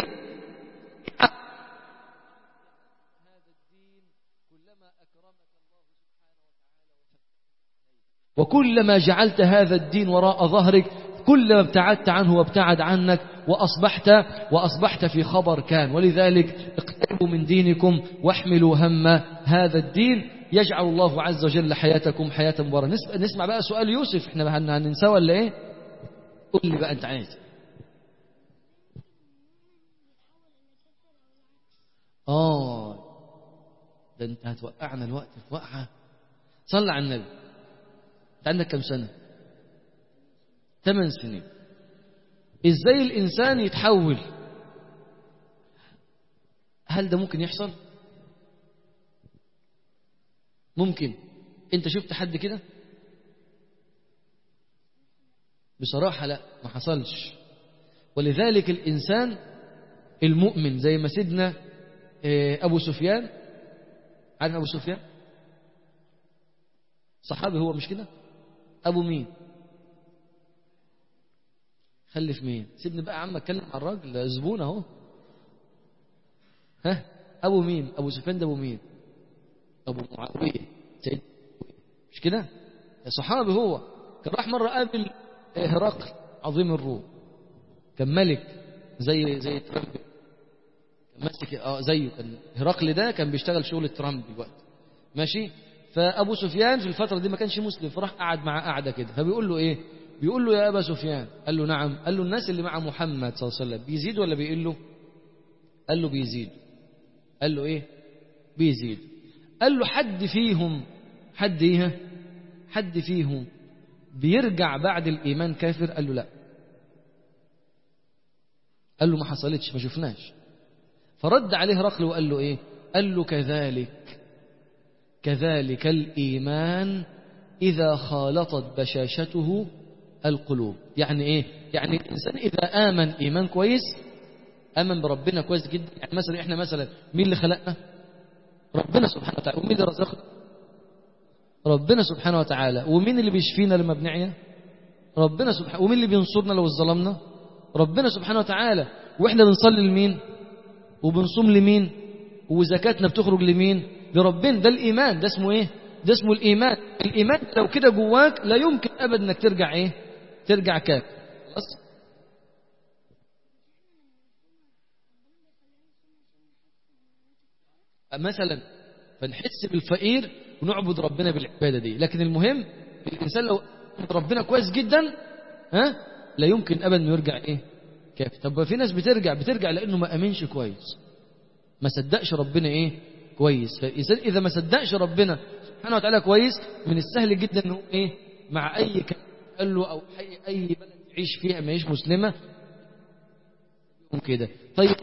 وكلما جعلت هذا الدين وراء ظهرك كلما ابتعدت عنه وابتعد عنك وأصبحت وأصبحت في خبر كان ولذلك اقتربوا من دينكم واحملوا هم هذا الدين يجعل الله عز وجل حياتكم حياة مباركة نسمع, نسمع بقى سؤال يوسف احنا هننساه ولا ايه قول لي بقى انت عايز اه ده انت هتوقعنا الوقت في وقعه صلى على النبي انت عندك كم سنه ثمان سنين ازاي الانسان يتحول هل ده ممكن يحصل ممكن انت شفت حد كده بصراحة لا ما حصلش ولذلك الإنسان المؤمن زي ما سيدنا أبو سفيان عارف أبو سفيان صحابي هو مش كده أبو مين خلف مين سيبني بقى عم اتكلم عن الراجل زبون اهو ها ابو مين ابو سفيان ده ابو مين ابو معاويه سيد مش كده صحابي هو كان راح مرة قابل هرقل عظيم الروم كان ملك زي زي ترامب كان ماسك اه زيه كان هرقل ده كان بيشتغل شغل ترامب دلوقتي ماشي فابو سفيان في الفتره دي ما كانش مسلم فراح قعد معاه قعده كده فبيقول له ايه بيقول له يا ابا سفيان قال له نعم قال له الناس اللي مع محمد صلى الله عليه وسلم بيزيد ولا بيقل قال له بيزيد قال له ايه بيزيد قال له حد فيهم حد ايه حد فيهم بيرجع بعد الايمان كافر قال له لا قال له ما حصلتش ما شفناش فرد عليه رقل وقال له ايه قال له كذلك كذلك الايمان اذا خالطت بشاشته القلوب يعني ايه يعني الانسان اذا امن ايمان كويس امن بربنا كويس جدا يعني مثلا احنا مثلا مين اللي خلقنا ربنا سبحانه وتعالى ومين اللي رزقنا ربنا سبحانه وتعالى ومين اللي بيشفينا لما بنعيا ربنا سبحانه ومين اللي بينصرنا لو ظلمنا ربنا سبحانه وتعالى واحنا بنصلي لمين وبنصوم لمين وزكاتنا بتخرج لمين لربنا ده الايمان ده اسمه ايه ده اسمه الايمان الايمان لو كده جواك لا يمكن ابدا انك ترجع ايه ترجع كافر خلاص مثلا فنحس بالفقير ونعبد ربنا بالعباده دي لكن المهم الانسان لو عبد ربنا كويس جدا ها لا يمكن ابدا انه يرجع ايه كافر طب في ناس بترجع بترجع لانه ما امنش كويس ما صدقش ربنا ايه كويس فالانسان اذا ما صدقش ربنا سبحانه وتعالى كويس من السهل جدا انه ايه مع اي كلام قال له او اي اي بلد يعيش فيها ما هيش مسلمه كده طيب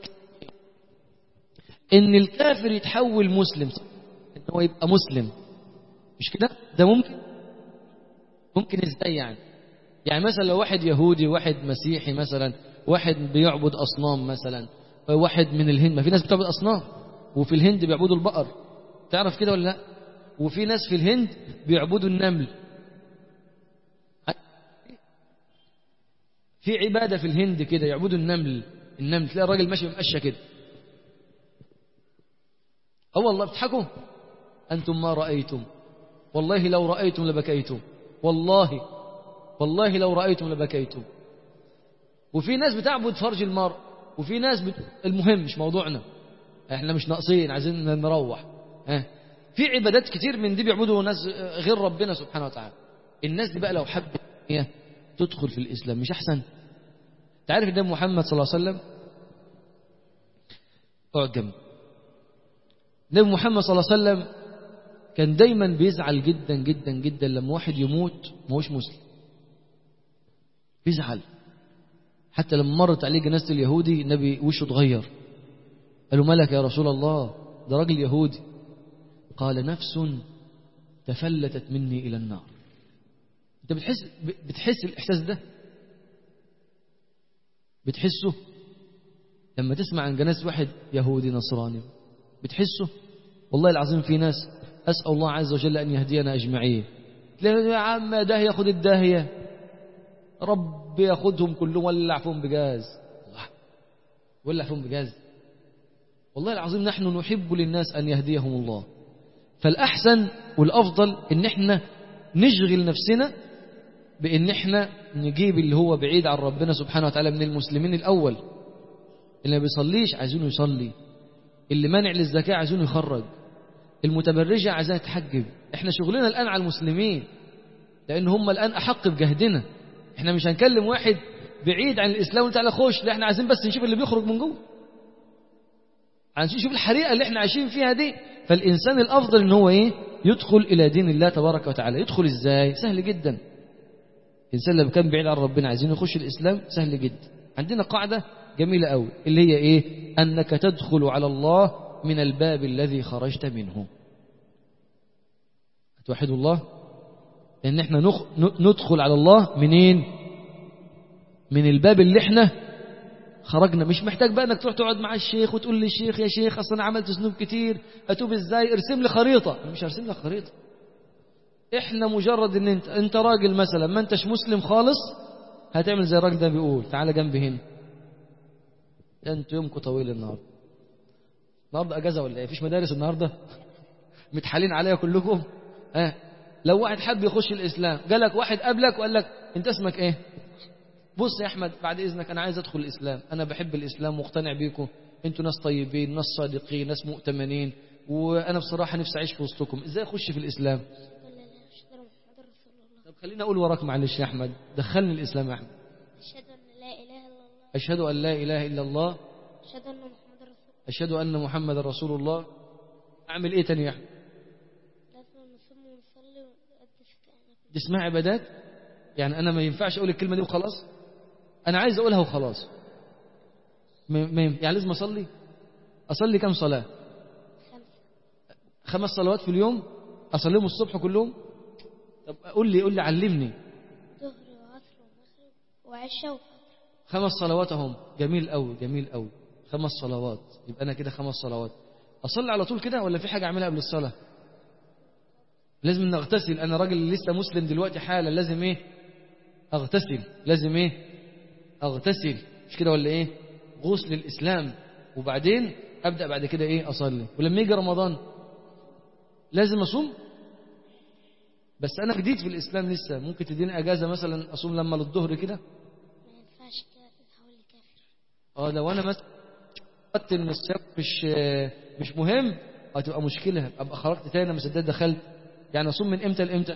ان الكافر يتحول مسلم ان هو يبقى مسلم مش كده ده ممكن ممكن ازاي يعني يعني مثلا لو واحد يهودي واحد مسيحي مثلا واحد بيعبد اصنام مثلا واحد من الهند ما في ناس بتعبد اصنام وفي الهند بيعبدوا البقر تعرف كده ولا لا وفي ناس في الهند بيعبدوا النمل في عباده في الهند كده يعبدوا النمل النمل تلاقي الراجل ماشي بمقشه كده اه والله بتضحكوا انتم ما رايتم والله لو رايتم لبكيتم والله والله لو رايتم لبكيتم وفي ناس بتعبد فرج المرء وفي ناس بت... المهم مش موضوعنا احنا مش ناقصين عايزين نروح اه. في عبادات كتير من دي بيعبدوا ناس غير ربنا سبحانه وتعالى الناس دي بقى لو حبت هي تدخل في الاسلام مش احسن تعرف ده محمد صلى الله عليه وسلم اقعد جنبي النبي محمد صلى الله عليه وسلم كان دايما بيزعل جدا جدا جدا لما واحد يموت ما هوش مسلم بيزعل حتى لما مرت عليه جنازة اليهودي النبي وشه اتغير قالوا مالك يا رسول الله ده راجل يهودي قال نفس تفلتت مني إلى النار انت بتحس بتحس الإحساس ده بتحسه لما تسمع عن جنازة واحد يهودي نصراني بتحسه والله العظيم في ناس أسأل الله عز وجل أن يهدينا أجمعين تلاقي يا عم ده ياخد الداهية رب ياخدهم كلهم ولع فيهم بجاز ولع فيهم بجاز والله العظيم نحن نحب للناس أن يهديهم الله فالأحسن والأفضل إن احنا نشغل نفسنا بإن احنا نجيب اللي هو بعيد عن ربنا سبحانه وتعالى من المسلمين الأول اللي ما بيصليش عايزينه يصلي اللي مانع للزكاة عايزينه يخرج المتبرجة عايزاها تحجب احنا شغلنا الآن على المسلمين لأن هم الآن أحق بجهدنا احنا مش هنكلم واحد بعيد عن الإسلام وتعالى خش لا احنا عايزين بس نشوف اللي بيخرج من جوه عايزين نشوف الحريقة اللي احنا عايشين فيها دي فالإنسان الأفضل ان هو ايه يدخل إلى دين الله تبارك وتعالى يدخل ازاي سهل جدا الإنسان اللي كان بعيد عن ربنا عايزين يخش الإسلام سهل جدا عندنا قاعدة جميلة قوي اللي هي ايه أنك تدخل على الله من الباب الذي خرجت منه توحد الله ان احنا نخ... ندخل على الله منين من الباب اللي احنا خرجنا مش محتاج بقى انك تروح تقعد مع الشيخ وتقول للشيخ يا شيخ اصل انا عملت ذنوب كتير اتوب ازاي ارسم لي خريطه أنا مش هرسم لك خريطه احنا مجرد ان انت انت راجل مثلا ما انتش مسلم خالص هتعمل زي الراجل ده بيقول تعالى جنبي هنا انتوا يومكم طويل النهارده النهارده اجازه ولا ايه مفيش مدارس النهارده متحالين عليا كلكم ها لو واحد حب يخش الإسلام جالك واحد قبلك وقال لك أنت اسمك إيه بص يا أحمد بعد إذنك أنا عايز أدخل الإسلام أنا بحب الإسلام مقتنع بيكم أنتوا ناس طيبين ناس صادقين ناس مؤتمنين وأنا بصراحة نفسي أعيش في وسطكم إزاي أخش في الإسلام أشهد أن لا إله إلا محمد رسول الله طب خليني أقول وراك معلش يا أحمد دخلني الإسلام يا أحمد أشهد أن لا إله إلا الله أشهد أن لا إله إلا الله أشهد أن محمد رسول الله أشهد أن محمد رسول الله أعمل إيه تاني يا أحمد لازم نصوم ونصلي ونقدس كأنك دي اسمها عبادات يعني أنا ما ينفعش أقول الكلمة دي وخلاص أنا عايز أقولها وخلاص ما ما ينفع- يعني لازم أصلي أصلي كم صلاة خمسة خمس صلوات في اليوم أصليهم الصبح كلهم طب قول لي قول لي علمني ظهر وعصر ومغرب وعشاء وفجر خمس صلوات اهم جميل قوي جميل قوي خمس صلوات يبقى انا كده خمس صلوات اصلي على طول كده ولا في حاجه اعملها قبل الصلاه لازم ان اغتسل انا راجل لسه مسلم دلوقتي حالا لازم ايه اغتسل لازم ايه اغتسل مش كده ولا ايه غسل الاسلام وبعدين ابدا بعد كده ايه اصلي ولما يجي رمضان لازم اصوم بس انا جديد في الاسلام لسه ممكن تديني اجازه مثلا اصوم لما للظهر كده ما ينفعش كده تتحول لكافر اه لو انا مثلا قلت ان الصيام مش مش مهم هتبقى مشكله ابقى خرجت تاني لما سداد دخلت يعني اصوم من امتى لامتى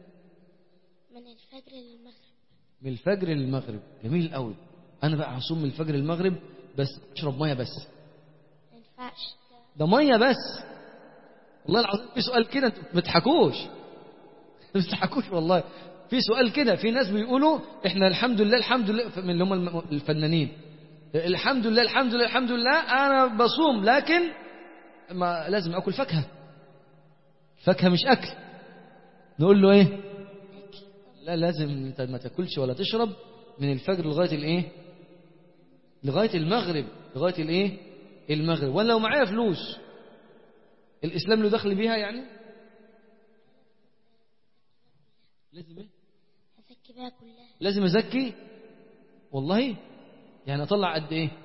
من الفجر للمغرب من الفجر للمغرب جميل قوي انا بقى هصوم من الفجر للمغرب بس اشرب ميه بس ما ينفعش كده ده ميه بس والله العظيم في سؤال كده انتوا ما بتضحكوش ما بتضحكوش والله في سؤال كده في ناس بيقولوا احنا الحمد لله الحمد لله من اللي هم الم- الفنانين الحمد لله الحمد لله الحمد لله انا بصوم لكن ما لازم اكل فاكهه فاكهه مش اكل نقول له ايه لا لازم انت ما تاكلش ولا تشرب من الفجر لغايه الايه لغايه المغرب لغايه الايه المغرب وانا لو معايا فلوس الاسلام له دخل بيها يعني لازم ايه هزكي بها كلها لازم ازكي والله يعني اطلع قد ايه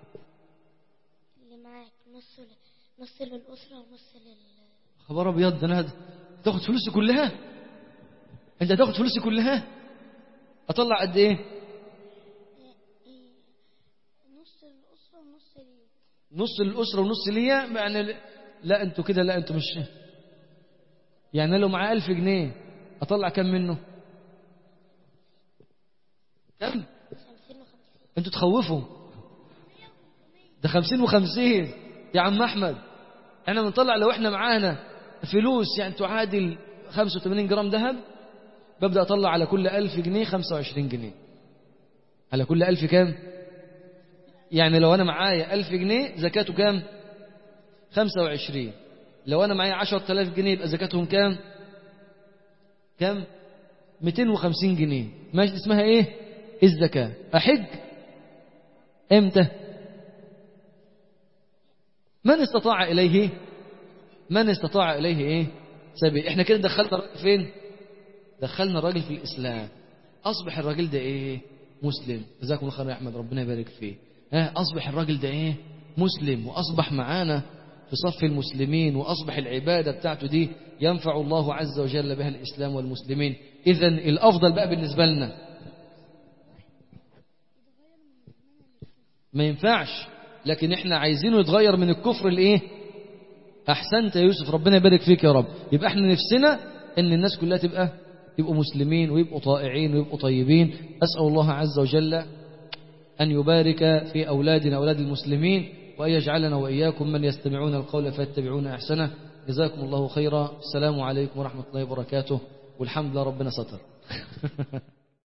اللي معاك نص ل... نص للأسرة ونص لل خبر ابيض ده انا هد- تاخد فلوسي كلها انت هتاخد فلوسي كلها اطلع قد ايه إيه، نص للأسرة ونص ليك نص للاسره ونص ليا يعني ل- لا انتوا كده لا انتوا مش يعني أنا لو معاه ألف جنيه اطلع كم منه كم خمسين وخمسين انتوا تخوفوا ده خمسين وخمسين يا عم احمد احنا بنطلع لو احنا معانا فلوس يعني تعادل 85 جرام ذهب ببدأ اطلع على كل ألف جنيه 25 جنيه على كل ألف كام يعني لو انا معايا ألف جنيه زكاته كام 25 لو انا معايا 10000 جنيه يبقى زكاتهم كام كام 250 جنيه ماشي اسمها ايه الزكاة احج امتى من استطاع اليه من استطاع اليه ايه سبيل احنا كده دخلنا الراجل فين دخلنا الراجل في الاسلام اصبح الراجل ده ايه مسلم جزاكم الله خير يا احمد ربنا يبارك فيه ها اصبح الراجل ده ايه مسلم واصبح معانا في صف المسلمين واصبح العباده بتاعته دي ينفع الله عز وجل بها الاسلام والمسلمين اذا الافضل بقى بالنسبه لنا ما ينفعش لكن احنا عايزينه يتغير من الكفر لايه احسنت يا يوسف ربنا يبارك فيك يا رب يبقى احنا نفسنا ان الناس كلها تبقى يبقوا مسلمين ويبقوا طائعين ويبقوا طيبين اسال الله عز وجل ان يبارك في اولادنا اولاد المسلمين وان يجعلنا واياكم من يستمعون القول فيتبعون احسنه جزاكم الله خيرا السلام عليكم ورحمه الله وبركاته والحمد لله ربنا ستر